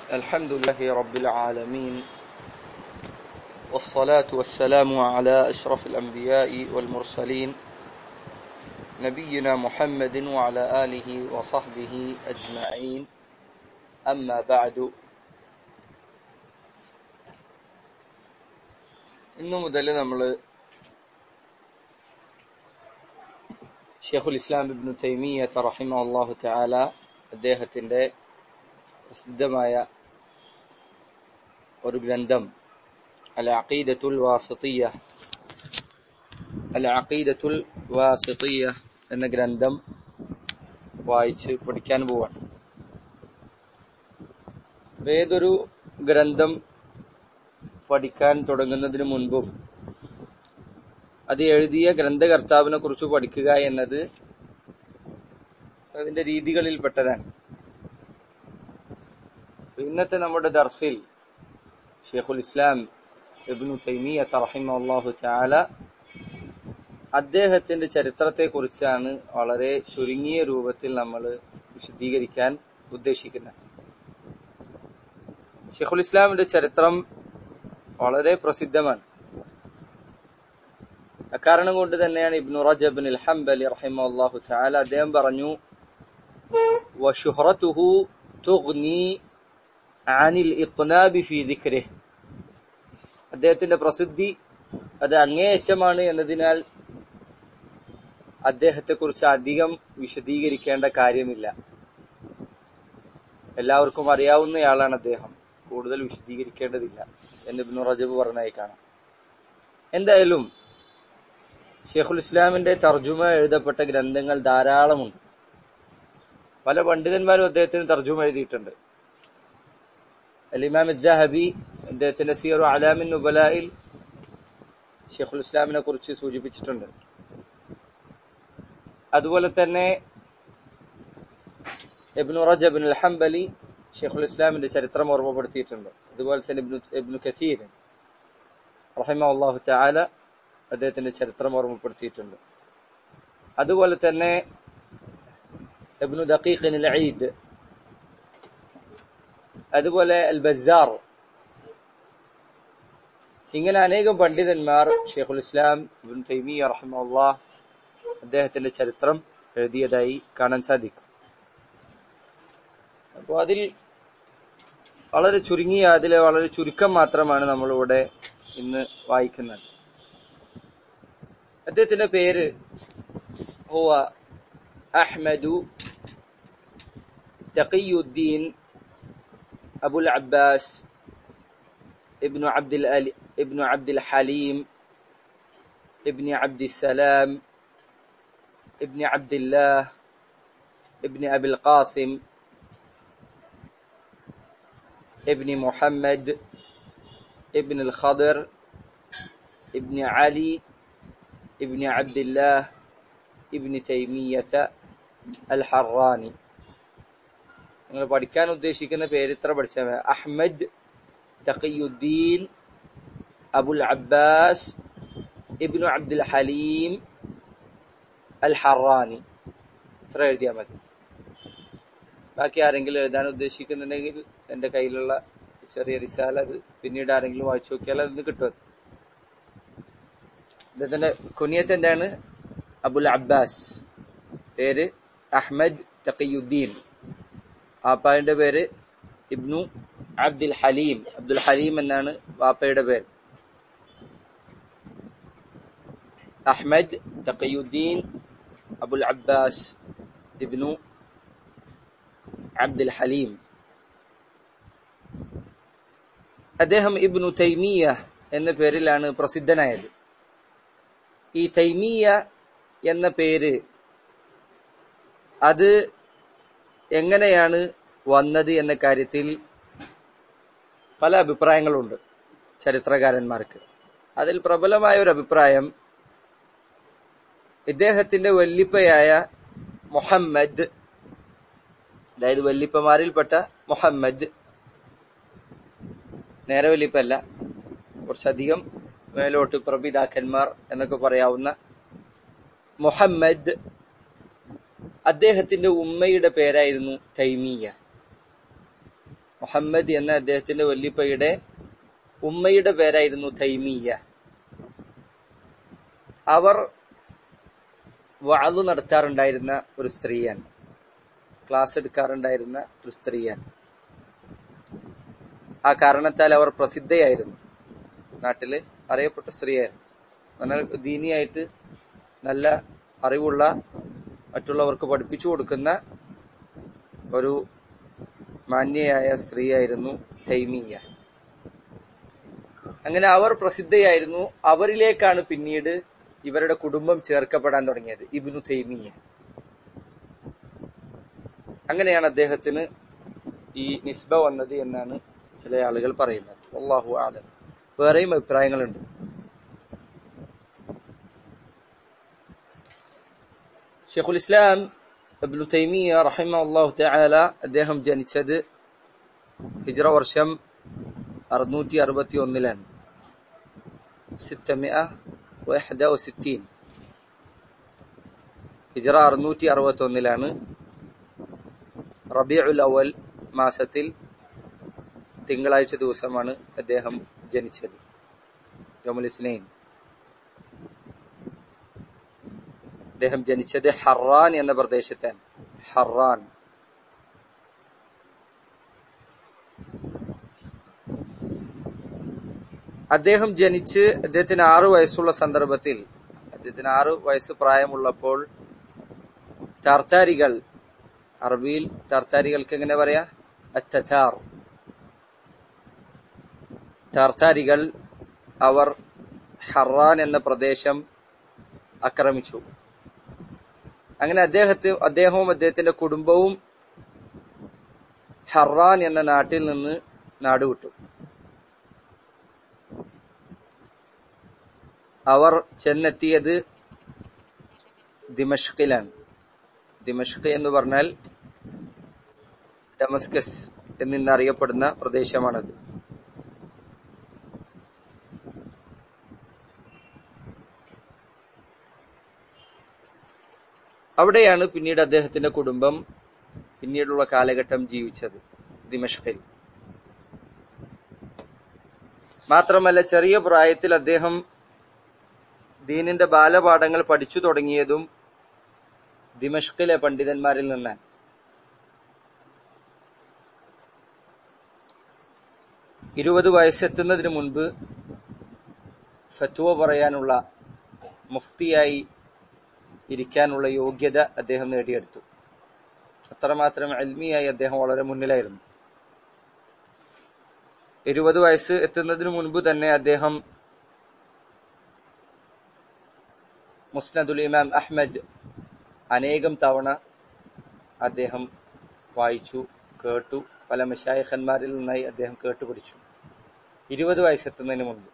الحمد لله رب العالمين والصلاة والسلام على أشرف الأنبياء والمرسلين نبينا محمد وعلى آله وصحبه أجمعين أما بعد ഇന്നു മുതൽ നമ്മൾ ഷെയ്ഖുൽ ഇസ്ലാം ഇബ്നു തൈമിയ റഹിമ അള്ളാഹു തആല അദ്ദേഹത്തിന്റെ പ്രസിദ്ധമായ ഒരു ഗ്രന്ഥം അൽ അഖീദത്തുൽ വാസിത്തിയ അൽ അഖീദത്തുൽ വാസിത്തിയ എന്ന ഗ്രന്ഥം വായിച്ച് പഠിക്കാൻ പോവാണ് ഏതൊരു ഗ്രന്ഥം പഠിക്കാൻ തുടങ്ങുന്നതിന് മുൻപും അത് എഴുതിയ ഗ്രന്ഥകർത്താവിനെ കുറിച്ച് പഠിക്കുക എന്നത് അതിന്റെ രീതികളിൽപ്പെട്ടതാണ് ഇന്നത്തെ നമ്മുടെ ദർസിൽ ഷെയ്ഖുൽ ഇസ്ലാം ഇബ്നു തൈമിയ റഹിമഹുല്ലാഹു തആല അദ്ദേഹത്തിന്റെ ചരിത്രത്തെ കുറിച്ചാണ് വളരെ ചുരുങ്ങിയ രൂപത്തിൽ നമ്മൾ വിശദീകരിക്കാൻ ഉദ്ദേശിക്കുന്നത് ഷെയ്ഖുൽ ഇസ്ലാമിന്റെ ചരിത്രം വളരെ പ്രസിദ്ധമാണ് അക്കാരണം കൊണ്ട് തന്നെയാണ് ഇബ്നു റജബിൻ അൽ ഹംബലി റഹിമഹുല്ലാഹു തആല അദ്ദേഹം പറഞ്ഞു വശുഹറതുഹു തുഗ്നി അനിൽ ഇത്നാബി ഫീ ദിക്രിഹ് അദ്ദേഹത്തിന്റെ പ്രസിദ്ധി അത് അങ്ങേയറ്റമാണ് എന്നതിനാൽ അദ്ദേഹത്തെക്കുറിച്ച് അധികം വിശദീകരിക്കേണ്ട കാര്യമില്ല എല്ലാവർക്കും അറിയാവുന്നയാളാണ് അദ്ദേഹം കൂടുതൽ വിശദീകരിക്കേണ്ടതില്ല എന്ന് ഇബ്നു റജബ് പറഞ്ഞായി കാണാം എന്തായാലും ഷെയ്ഖുൽ ഇസ്ലാമിന്റെ തർജുമ എഴുതപ്പെട്ട ഗ്രന്ഥങ്ങൾ ധാരാളമുണ്ട് പല പണ്ഡിതന്മാരും അദ്ദേഹത്തിന് തർജുമ എഴുതിയിട്ടുണ്ട് അലിമാം ജഹബി അദ്ദേഹത്തിന്റെ സിയറു അലാമിൻ നുബലായിൽ ഷെയ്ഖുൽ ഇസ്ലാമിനെ കുറിച്ച് സൂചിപ്പിച്ചിട്ടുണ്ട് അതുപോലെ തന്നെ ഇബ്നു റജബിൻ അൽ ഹംബലി ഷെയ്ഖുൽ ഇസ്ലാമിന്റെ ചരിത്രം ഓർമ്മപ്പെടുത്തിയിട്ടുണ്ട് അതുപോലെ തന്നെ ഇബ്നു ഇബ്നു കസീർ റഹിമ അള്ളാഹു തആല അദ്ദേഹത്തിന്റെ ചരിത്രം ഓർമ്മപ്പെടുത്തിയിട്ടുണ്ട് അതുപോലെ തന്നെ ഇബ്നു ദഖീഖിൻ അൽ ഈദ് അതുപോലെ അൽ ബസാർ ഇങ്ങനെ അനേകം പണ്ഡിതന്മാർ ഷെയ്ഖുൽ ഇസ്ലാം ഇബ്നു തൈമിയ റഹിമഹുല്ലാ അദ്ദേഹത്തിന്റെ ചരിത്രം എഴുതിയതായി കാണാൻ സാധിക്കും അപ്പോൾ അതിൽ വളരെ ചുരുങ്ങിയ അതിലെ വളരെ ചുരുക്കം മാത്രമാണ് നമ്മളിവിടെ ഇന്ന് വായിക്കുന്നത് അദ്ദേഹത്തിന്റെ പേര് ഹുവ അഹ്മദു തഖിയുദ്ദീൻ അബുൽ അബ്ബാസ് ابن عبد الألي ابن عبد الحليم ابن عبد السلام ابن عبد الله ابن أبي القاسم ابن محمد ابن الخضر ابن علي ابن عبد الله ابن تيمية الحراني നിങ്ങൾ പഠിക്കാൻ ഉദ്ദേശിക്കുന്ന പേര് ഇത്ര പഠിച്ചാൽ മതി Ahmad Taqiuddin Abul Abbas Ibn Abdul Haleem al Harrani ഇത്ര എഴുതിയാൽ മതി ബാക്കി ആരെങ്കിലും എഴുതാൻ ഉദ്ദേശിക്കുന്നുണ്ടെങ്കിൽ എന്റെ കയ്യിലുള്ള ചെറിയ റിസാല അത് പിന്നീട് ആരെങ്കിലും വായിച്ചു നോക്കിയാൽ അതിന് കിട്ടും അദ്ദേഹത്തിന്റെ കുനിയത്ത് എന്താണ് അബുൽ അബ്ബാസ് പേര് അഹ്മദ് തഖിയുദ്ദീൻ വാപ്പായുടെ പേര് Ibn Abdul Haleem Abdul Haleem എന്നാണ് വാപ്പയുടെ പേര് Ahmad Taqiuddin Abul Abbas Ibn Abdul Haleem അദ്ദേഹം ഇബ്നു തൈമിയ എന്ന പേരിലാണ് പ്രസിദ്ധനായത് ഈ തൈമിയ എന്ന പേര് അത് എങ്ങനെയാണ് വന്നത് എന്ന കാര്യത്തിൽ പല അഭിപ്രായങ്ങളുണ്ട് ചരിത്രകാരന്മാർക്ക് അതിൽ പ്രബലമായ ഒരു അഭിപ്രായം ഇദ്ദേഹത്തിന്റെ വല്ലിപ്പയായ മുഹമ്മദ് അതായത് വല്ലിപ്പമാരിൽപ്പെട്ട മുഹമ്മദ് നേരെ വല്ലിപ്പല്ല കുറച്ചധികം മേലോട്ട് പ്രപിതാക്കന്മാർ എന്നൊക്കെ പറയാവുന്ന മുഹമ്മദ് അദ്ദേഹത്തിന്റെ ഉമ്മയുടെ പേരായിരുന്നു തൈമിയ മുഹമ്മദ് എന്ന അദ്ദേഹത്തിന്റെ വല്യപ്പയുടെ ഉമ്മയുടെ പേരായിരുന്നു തൈമിയ അവർ വാതു നടത്താറുണ്ടായിരുന്ന ഒരു സ്ത്രീയാണ് ക്ലാസ് എടുക്കാറുണ്ടായിരുന്ന ഒരു സ്ത്രീയാണ് ആ കാരണത്താൽ അവർ പ്രസിദ്ധയായിരുന്നു നാട്ടില് അറിയപ്പെട്ട സ്ത്രീയായിരുന്നു എന്നാൽ ദീനിയായിട്ട് നല്ല അറിവുള്ള മറ്റുള്ളവർക്ക് പഠിപ്പിച്ചു കൊടുക്കുന്ന ഒരു മാന്യയായ സ്ത്രീയായിരുന്നു തൈമിയ അങ്ങനെ അവർ പ്രസിദ്ധയായിരുന്നു അവരിലേക്കാണ് പിന്നീട് ഇവരുടെ കുടുംബം ചേർക്കപ്പെടാൻ തുടങ്ങിയത് ഇബ്നു തൈമിയ അങ്ങനെയാണ് അദ്ദേഹത്തിന് ഈ നിസ്ബ വന്നത് എന്നാണ് ചില ആളുകൾ പറയുന്നത് അള്ളാഹു ആലം വേറെയും അഭിപ്രായങ്ങളുണ്ട് ഷെയ്ഖുൽ ഇസ്ലാം ഇബ്നു തൈമിയ റഹിമ അള്ളാഹു തആല അദ്ദേഹം ജനിച്ചത് ഹിജ്റ വർഷം അറുന്നൂറ്റി അറുപത്തി ഒന്നിലാണ് സിത്തമിഅ വഹദ വസിത്തീൻ ഹിജ്റ അറുന്നൂറ്റി അറുപത്തി ഒന്നിലാണ് റബിഉൽ അവൽ മാസത്തിൽ തിങ്കളാഴ്ച ദിവസമാണ് അദ്ദേഹം ജനിച്ചത് യോമുൽ ഇസ്നൈൻ അദ്ദേഹം ജനിച്ചത് ഹറാൻ എന്ന പ്രദേശത്താണ് ഹറാൻ അദ്ദേഹം ജനിച്ച് അദ്ദേഹത്തിന് ആറു വയസ്സുള്ള സന്ദർഭത്തിൽ അദ്ദേഹത്തിന് ആറു വയസ്സ് പ്രായമുള്ളപ്പോൾ താർത്താരികൾ അറബിയിൽ താർത്താരികൾക്ക് എങ്ങനെ പറയാ അത്തഥാർ താർത്താരികൾ അവർ ഹറാൻ എന്ന പ്രദേശം ആക്രമിച്ചു അങ്ങനെ അദ്ദേഹത്തെ അദ്ദേഹവും അദ്ദേഹത്തിന്റെ കുടുംബവും ഹറാൻ എന്ന നാട്ടിൽ നിന്ന് നാടുവിട്ടു അവർ ചെന്നെത്തിയത് ദിമഷ്കിലാണ് ദിമഷ്ക് എന്ന് പറഞ്ഞാൽ ഡമസ്കസ് എന്നിന്നറിയപ്പെടുന്ന പ്രദേശമാണത് അവിടെയാണ് പിന്നീട് അദ്ദേഹത്തിന്റെ കുടുംബം പിന്നീടുള്ള കാലഘട്ടം ജീവിച്ചത് ദിമഷ്കിൽ മാത്രമല്ല ചെറിയ പ്രായത്തിൽ അദ്ദേഹം ദീനിന്റെ ബാലപാഠങ്ങൾ പഠിച്ചു തുടങ്ങിയതും ദിമഷ്കിലെ പണ്ഡിതന്മാരിൽ നിന്നാണ് ഇരുപത് വയസ്സെത്തുന്നതിന് മുൻപ് ഫത്വ പറയാനുള്ള മുഫ്തിയായി ഇരിക്കാനുള്ള യോഗ്യത അദ്ദേഹം നേടിയെടുത്തു അത്രമാത്രം അൽമിയായി അദ്ദേഹം വളരെ മുന്നിലായിരുന്നു ഇരുപത് വയസ്സ് എത്തുന്നതിന് മുൻപ് തന്നെ അദ്ദേഹം മുസ്നദുൽ ഇമാം അഹ്മദ് അനേകം തവണ അദ്ദേഹം വായിച്ചു കേട്ടു പല മഷായഖന്മാരിൽ നിന്നായി അദ്ദേഹം കേട്ടുപിടിച്ചു ഇരുപത് വയസ്സെത്തുന്നതിന് മുൻപ്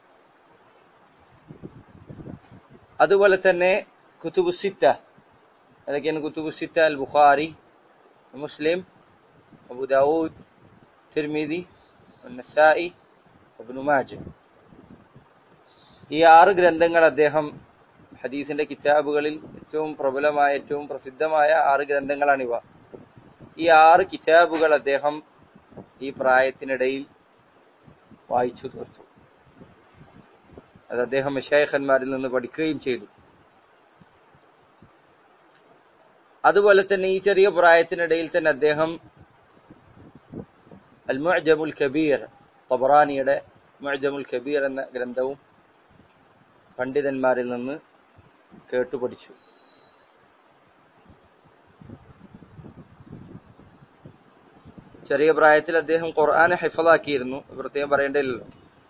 അതുപോലെ തന്നെ കുത്തുബുസിത്ത അതൊക്കെയാണ് കുത്തുബുസിത്ത അൽ ബുഖാരി മുസ്ലിം അബു ദാവൂദ് തിർമിദി നസായി അബ്നു മാജ് ഈ ആറ് ഗ്രന്ഥങ്ങൾ അദ്ദേഹം ഹദീസിന്റെ കിതാബുകളിൽ ഏറ്റവും പ്രബലമായ ഏറ്റവും പ്രസിദ്ധമായ ആറ് ഗ്രന്ഥങ്ങളാണിവ ഈ ആറ് കിതാബുകൾ അദ്ദേഹം ഈ പ്രായത്തിനിടയിൽ വായിച്ചു തീർത്തു അത് അദ്ദേഹം മഷായഖന്മാരിൽ നിന്ന് പഠിക്കുകയും ചെയ്തു അതുപോലെ തന്നെ ഈ ചെറിയ പ്രായത്തിനിടയിൽ തന്നെ അദ്ദേഹം അൽ മുഅജമുൽ കബീർ തബറാനിയുടെ മുഅജമുൽ കബീർ എന്ന ഗ്രന്ഥവും പണ്ഡിതന്മാരിൽ നിന്ന് കേട്ടു പഠിച്ചു ചെറിയ പ്രായത്തിൽ അദ്ദേഹം ഖുർആനെ ഹിഫലാക്കിയിരുന്നു പ്രത്യേകം പറയേണ്ടതില്ലല്ലോ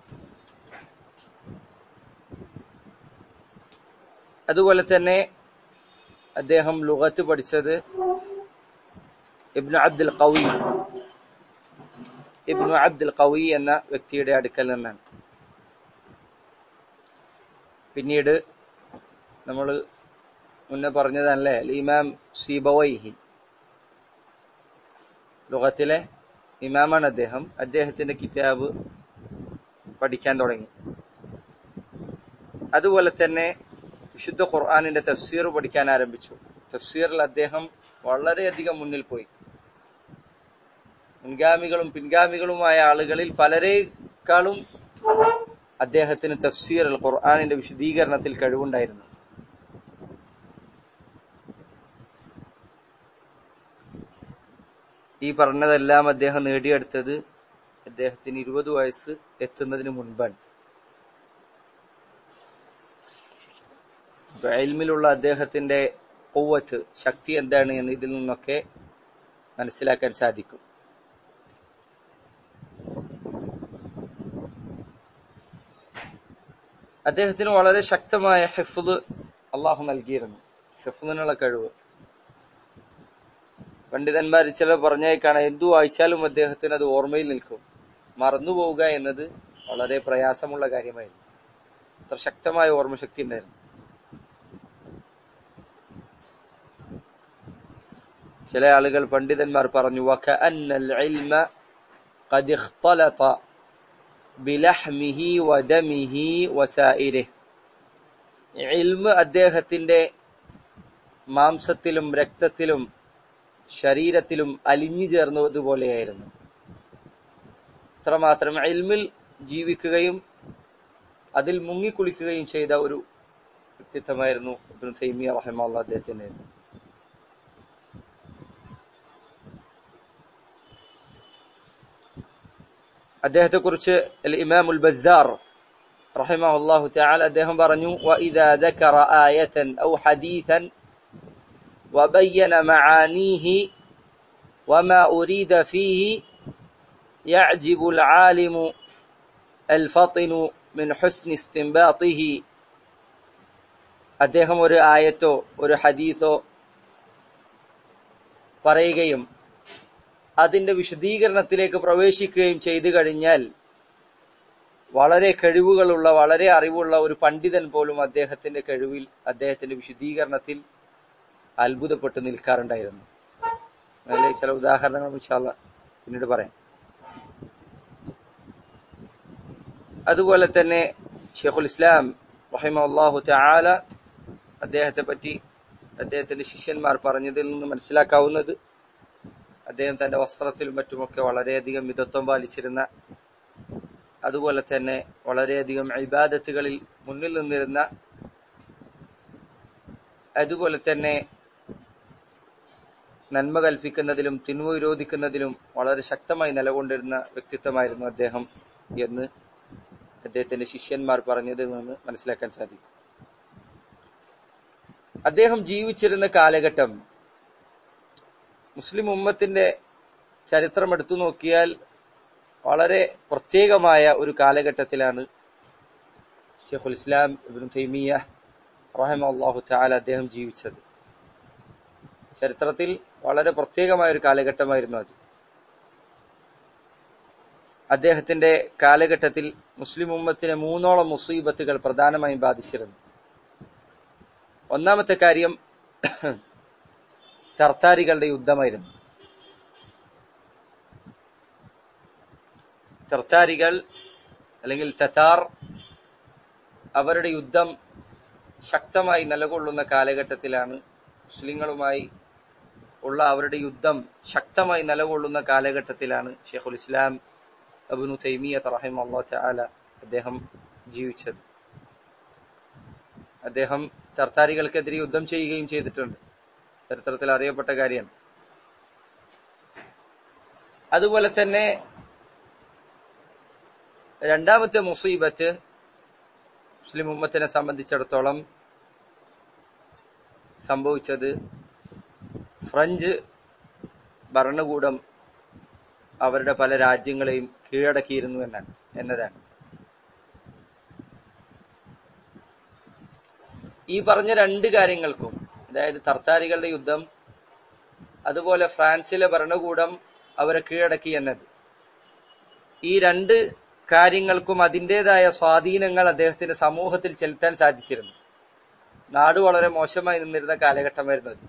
അതുപോലെ തന്നെ അദ്ദേഹം ലുഗത്ത് പഠിച്ചത് ഇബ്നു അബ്ദുൽ ഖവി ഇബ്നു അബ്ദുൽ ഖവി എന്ന വ്യക്തിയുടെ അടുക്കൽ നിന്നാണ് പിന്നീട് നമ്മൾ മുന്നേ പറഞ്ഞതല്ലേ ഇമാം സീബവൈഹി ലോകത്തിലെ ഇമാമാണ് അദ്ദേഹം അദ്ദേഹത്തിന്റെ കിതാബ് പഠിക്കാൻ തുടങ്ങി അതുപോലെ തന്നെ വിശുദ്ധ ഖുർആാനിന്റെ തഫ്സീർ പഠിക്കാൻ ആരംഭിച്ചു തഫ്സീറിൽ അദ്ദേഹം വളരെയധികം മുന്നിൽ പോയി മുൻഗാമികളും പിൻഗാമികളുമായ ആളുകളിൽ പലരെക്കാളും അദ്ദേഹത്തിന് തഫ്സീർ അൽ ഖുർആാനിന്റെ വിശദീകരണത്തിൽ കഴിവുണ്ടായിരുന്നു ഈ പറഞ്ഞതെല്ലാം അദ്ദേഹം നേടിയെടുത്തത് അദ്ദേഹത്തിന് ഇരുപത് വയസ്സ് എത്തുന്നതിന് മുൻപാണ് എൽമിലുള്ള അദ്ദേഹത്തിന്റെ കൊവ്വത്ത് ശക്തി എന്താണ് എന്ന് ഇതിൽ നിന്നൊക്കെ മനസ്സിലാക്കാൻ സാധിക്കും അദ്ദേഹത്തിന് വളരെ ശക്തമായ ഹിഫുദ് അള്ളാഹു നൽകിയിരുന്നു ഹിഫുദിനുള്ള കഴിവ് പണ്ഡിതന്മാർ ചിലർ പറഞ്ഞേക്കാണ് എന്തു വായിച്ചാലും അദ്ദേഹത്തിന് അത് ഓർമ്മയിൽ നിൽക്കും മറന്നുപോവുക എന്നത് വളരെ പ്രയാസമുള്ള കാര്യമായിരുന്നു അത്ര ശക്തമായ ഓർമ്മശക്തി ഉണ്ടായിരുന്നു ചില ആളുകൾ പണ്ഡിതന്മാർ പറഞ്ഞു വകഅന്നൽ ഇൽമ ഖദ് ഇഖ്തലത ബിലഹ്മിഹി വദമിഹി വസായിരിഹ് ഇൽമ അദ്ദേഹത്തിന്റെ മാംസത്തിലും രക്തത്തിലും ശരീരത്തിലും അലിഞ്ഞു ചേർന്നതുപോലെയായിരുന്നു അത്രമാത്രം ഇൽമിൽ ജീവിക്കുകയും അതിൽ മുങ്ങിക്കുളിക്കുകയും ചെയ്ത ഒരു വ്യക്തിത്വമായിരുന്നു ഇബ്നു തൈമിയ റഹിമഹുല്ലാ അദ്ദേഹത്തിന്റെ അദ്ദേഹത്തെ കുറിച്ച് ഇമാമുൽ ബസാർ റഹിമഹുല്ലാഹു തആല അദ്ദേഹം പറഞ്ഞു وإذا ذكر آية أو حديثا وبين معانيه وما أريد فيه يعجب العالم الفطن من حسن استنباطه അദ്ദേഹം ഒരു ആയത്തോ ഒരു ഹദീസോ പറയുകയും അതിന്റെ വിശദീകരണത്തിലേക്ക് പ്രവേശിക്കുകയും ചെയ്തു കഴിഞ്ഞാൽ വളരെ കഴിവുകളുള്ള വളരെ അറിവുള്ള ഒരു പണ്ഡിതൻ പോലും അദ്ദേഹത്തിന്റെ കഴിവിൽ അദ്ദേഹത്തിന്റെ വിശദീകരണത്തിൽ അത്ഭുതപ്പെട്ട് നിൽക്കാറുണ്ടായിരുന്നു അതിലെ ചില ഉദാഹരണങ്ങൾ വിശാല പിന്നീട് പറയാം അതുപോലെ തന്നെ ഷെയ്ഖുൽ ഇസ്ലാം റഹിമല്ലാഹു തആല അദ്ദേഹത്തെ പറ്റി അദ്ദേഹത്തിന്റെ ശിഷ്യന്മാർ പറഞ്ഞതിൽ നിന്ന് മനസ്സിലാക്കാവുന്നത് അദ്ദേഹം തന്റെ വസ്ത്രത്തിലും മറ്റുമൊക്കെ വളരെയധികം മിതത്വം പാലിച്ചിരുന്ന അതുപോലെ തന്നെ വളരെയധികം ഇബാദത്തുകളിൽ മുന്നിൽ നിന്നിരുന്ന അതുപോലെ തന്നെ നന്മ കൽപ്പിക്കുന്നതിലും തിന്മ വിരോധിക്കുന്നതിലും വളരെ ശക്തമായി നിലകൊണ്ടിരുന്ന വ്യക്തിത്വമായിരുന്നു അദ്ദേഹം എന്ന് അദ്ദേഹത്തിന്റെ ശിഷ്യന്മാർ പറഞ്ഞതിൽ നിന്ന് മനസ്സിലാക്കാൻ സാധിക്കും അദ്ദേഹം ജീവിച്ചിരുന്ന കാലഘട്ടം മുസ്ലിം ഉമ്മത്തിന്റെ ചരിത്രം എടുത്തു നോക്കിയാൽ വളരെ പ്രത്യേകമായ ഒരു കാലഘട്ടത്തിലാണ് ഷെയ്ഖുൽ ഇസ്ലാം ഇബ്നു തൈമിയ റഹിമ അള്ളാഹു താല അദ്ദേഹം ജീവിച്ചത് ചരിത്രത്തിൽ വളരെ പ്രത്യേകമായ ഒരു കാലഘട്ടമായിരുന്നു അത് അദ്ദേഹത്തിന്റെ കാലഘട്ടത്തിൽ മുസ്ലിം ഉമ്മത്തിനെ മൂന്നോളം മുസീബത്തുകൾ പ്രധാനമായും ബാധിച്ചിരുന്നു ഒന്നാമത്തെ കാര്യം തർത്താരികളുടെ യുദ്ധമായിരുന്നു തർത്താരികൾ അല്ലെങ്കിൽ തത്താർ അവരുടെ യുദ്ധം ശക്തമായി നിലകൊള്ളുന്ന കാലഘട്ടത്തിലാണ് മുസ്ലിങ്ങളുമായി ഉള്ള അവരുടെ യുദ്ധം ശക്തമായി നിലകൊള്ളുന്ന കാലഘട്ടത്തിലാണ് ഷെയ്ഖുൽ ഇസ്ലാം അബുനു തൈമിയ റഹിം അള്ളാഹു അല അദ്ദേഹം ജീവിച്ചത് അദ്ദേഹം തർത്താരികൾക്കെതിരെ യുദ്ധം ചെയ്യുകയും ചെയ്തിട്ടുണ്ട് ചരിത്രത്തിൽ അറിയപ്പെട്ട കാര്യമാണ് അതുപോലെ തന്നെ രണ്ടാമത്തെ മുസീബത്ത് മുസ്ലിം ഉമ്മത്തിനെ സംബന്ധിച്ചിടത്തോളം സംഭവിച്ചത് ഫ്രഞ്ച് ഭരണകൂടം അവരുടെ പല രാജ്യങ്ങളെയും കീഴടക്കിയിരുന്നു എന്നാണ് എന്നതാണ് ഈ പറഞ്ഞ രണ്ട് കാര്യങ്ങൾക്കും അതായത് തർത്താരികളുടെ യുദ്ധം അതുപോലെ ഫ്രാൻസിലെ ഭരണകൂടം അവരെ കീഴടക്കി എന്നത് ഈ രണ്ട് കാര്യങ്ങൾക്കും അതിൻ്റെതായ സ്വാധീനങ്ങൾ അദ്ദേഹത്തിന്റെ സമൂഹത്തിൽ ചെലുത്താൻ സാധിച്ചിരുന്നു നാട് വളരെ മോശമായി നിന്നിരുന്ന കാലഘട്ടമായിരുന്നു അത്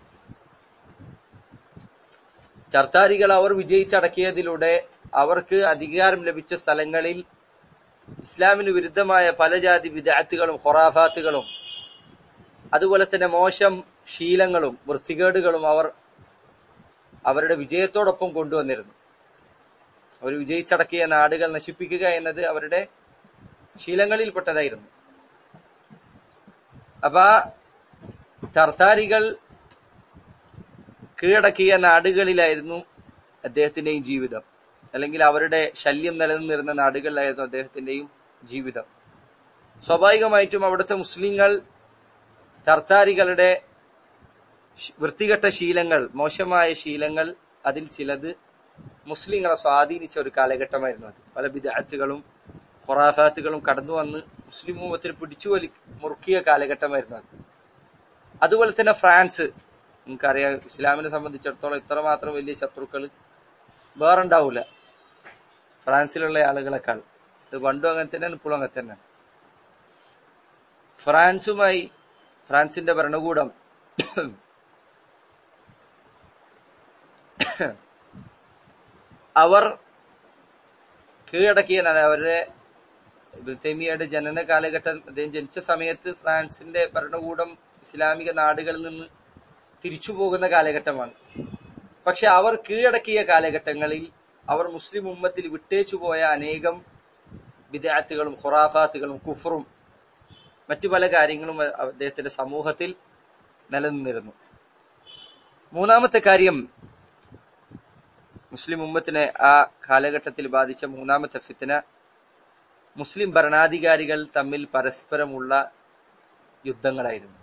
ചർത്താരികൾ അവർ വിജയിച്ചടക്കിയതിലൂടെ അവർക്ക് അധികാരം ലഭിച്ച സ്ഥലങ്ങളിൽ ഇസ്ലാമിന് വിരുദ്ധമായ പല ജാതി വിദാത്തുകളും ഹൊറാഫാത്തുകളും അതുപോലെ തന്നെ മോശം ശീലങ്ങളും വൃത്തികേടുകളും അവർ അവരുടെ വിജയത്തോടൊപ്പം കൊണ്ടുവന്നിരുന്നു അവർ വിജയിച്ചടക്കിയ നാടുകൾ നശിപ്പിക്കുക എന്നത് അവരുടെ ശീലങ്ങളിൽപ്പെട്ടതായിരുന്നു അപ്പൊ ആ തർത്താരികൾ കീഴടക്കിയ നാടുകളിലായിരുന്നു അദ്ദേഹത്തിന്റെയും ജീവിതം അല്ലെങ്കിൽ അവരുടെ ശല്യം നിലനിന്നിരുന്ന നാടുകളിലായിരുന്നു അദ്ദേഹത്തിന്റെയും ജീവിതം സ്വാഭാവികമായിട്ടും അവിടുത്തെ മുസ്ലിങ്ങൾ തർത്താരികളുടെ വൃത്തികെട്ട ശീലങ്ങൾ മോശമായ ശീലങ്ങൾ അതിൽ ചിലത് മുസ്ലിങ്ങളെ സ്വാധീനിച്ച ഒരു കാലഘട്ടമായിരുന്നു അത് പല വിദാത്തുകളും ഖുറാഫാത്തുകളും കടന്നു വന്ന് മുസ്ലിം മൂവത്തിൽ പിടിച്ചു വലി മുറുക്കിയ കാലഘട്ടമായിരുന്നു അത് അതുപോലെ തന്നെ ഫ്രാൻസ് നിങ്ങൾക്കറിയാം ഇസ്ലാമിനെ സംബന്ധിച്ചിടത്തോളം ഇത്രമാത്രം വലിയ ശത്രുക്കൾ വേറുണ്ടാവൂല ഫ്രാൻസിലുള്ള ആളുകളെക്കാൾ ഇത് പണ്ടും അങ്ങനെ തന്നെയാണ് ഇപ്പോഴും അങ്ങനെ തന്നെയാണ് ഫ്രാൻസുമായി ഫ്രാൻസിന്റെ ഭരണകൂടം അവർ കീഴടക്കിയ അവരുടെ തൈമിയയുടെ ജനന കാലഘട്ടം അദ്ദേഹം ജനിച്ച സമയത്ത് ഫ്രാൻസിന്റെ ഭരണകൂടം ഇസ്ലാമിക നാടുകളിൽ നിന്ന് തിരിച്ചു പോകുന്ന കാലഘട്ടമാണ് പക്ഷെ അവർ കീഴടക്കിയ കാലഘട്ടങ്ങളിൽ അവർ മുസ്ലിം ഉമ്മത്തിൽ വിട്ടേച്ചു പോയ അനേകം വിദ്യാർത്ഥികളും ഖുറാഫാത്തുകളും കുഫറും മറ്റു പല കാര്യങ്ങളും അദ്ദേഹത്തിന്റെ സമൂഹത്തിൽ നിലനിന്നിരുന്നു മൂന്നാമത്തെ കാര്യം മുസ്ലിം ഉമ്മത്തിനെ ആ കാലഘട്ടത്തിൽ ബാധിച്ച മൂന്നാമത്തെ ഫിത്തന മുസ്ലിം ഭരണാധികാരികൾ തമ്മിൽ പരസ്പരമുള്ള യുദ്ധങ്ങളായിരുന്നു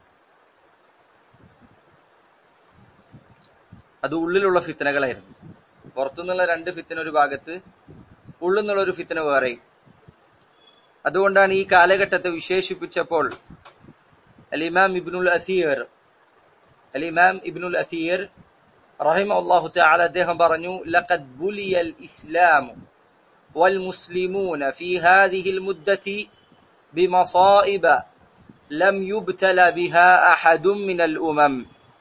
അത് ഉള്ളിലുള്ള ഫിത്തനകളായിരുന്നു പുറത്തുനിന്നുള്ള രണ്ട് ഫിത്തന ഒരു ഭാഗത്ത് ഉള്ളിൽ നിന്നുള്ള ഒരു ഫിത്തന വേറെയും അതുകൊണ്ടാണ് ഈ കാലഘട്ടത്തെ വിശേഷിപ്പിച്ചപ്പോൾ അലിമാം ഇബ്നുൽ അസീർ അലിമാം ഇബ്നുൽ അസീർ റഹിമ അള്ളാഹു തആല അദ്ദേഹം പറഞ്ഞു ലഖദ് ബുലിയൽ ഇസ്ലാം والمسلمون في هذه المدة بمصائب لم يبتل بها أحد من الأمم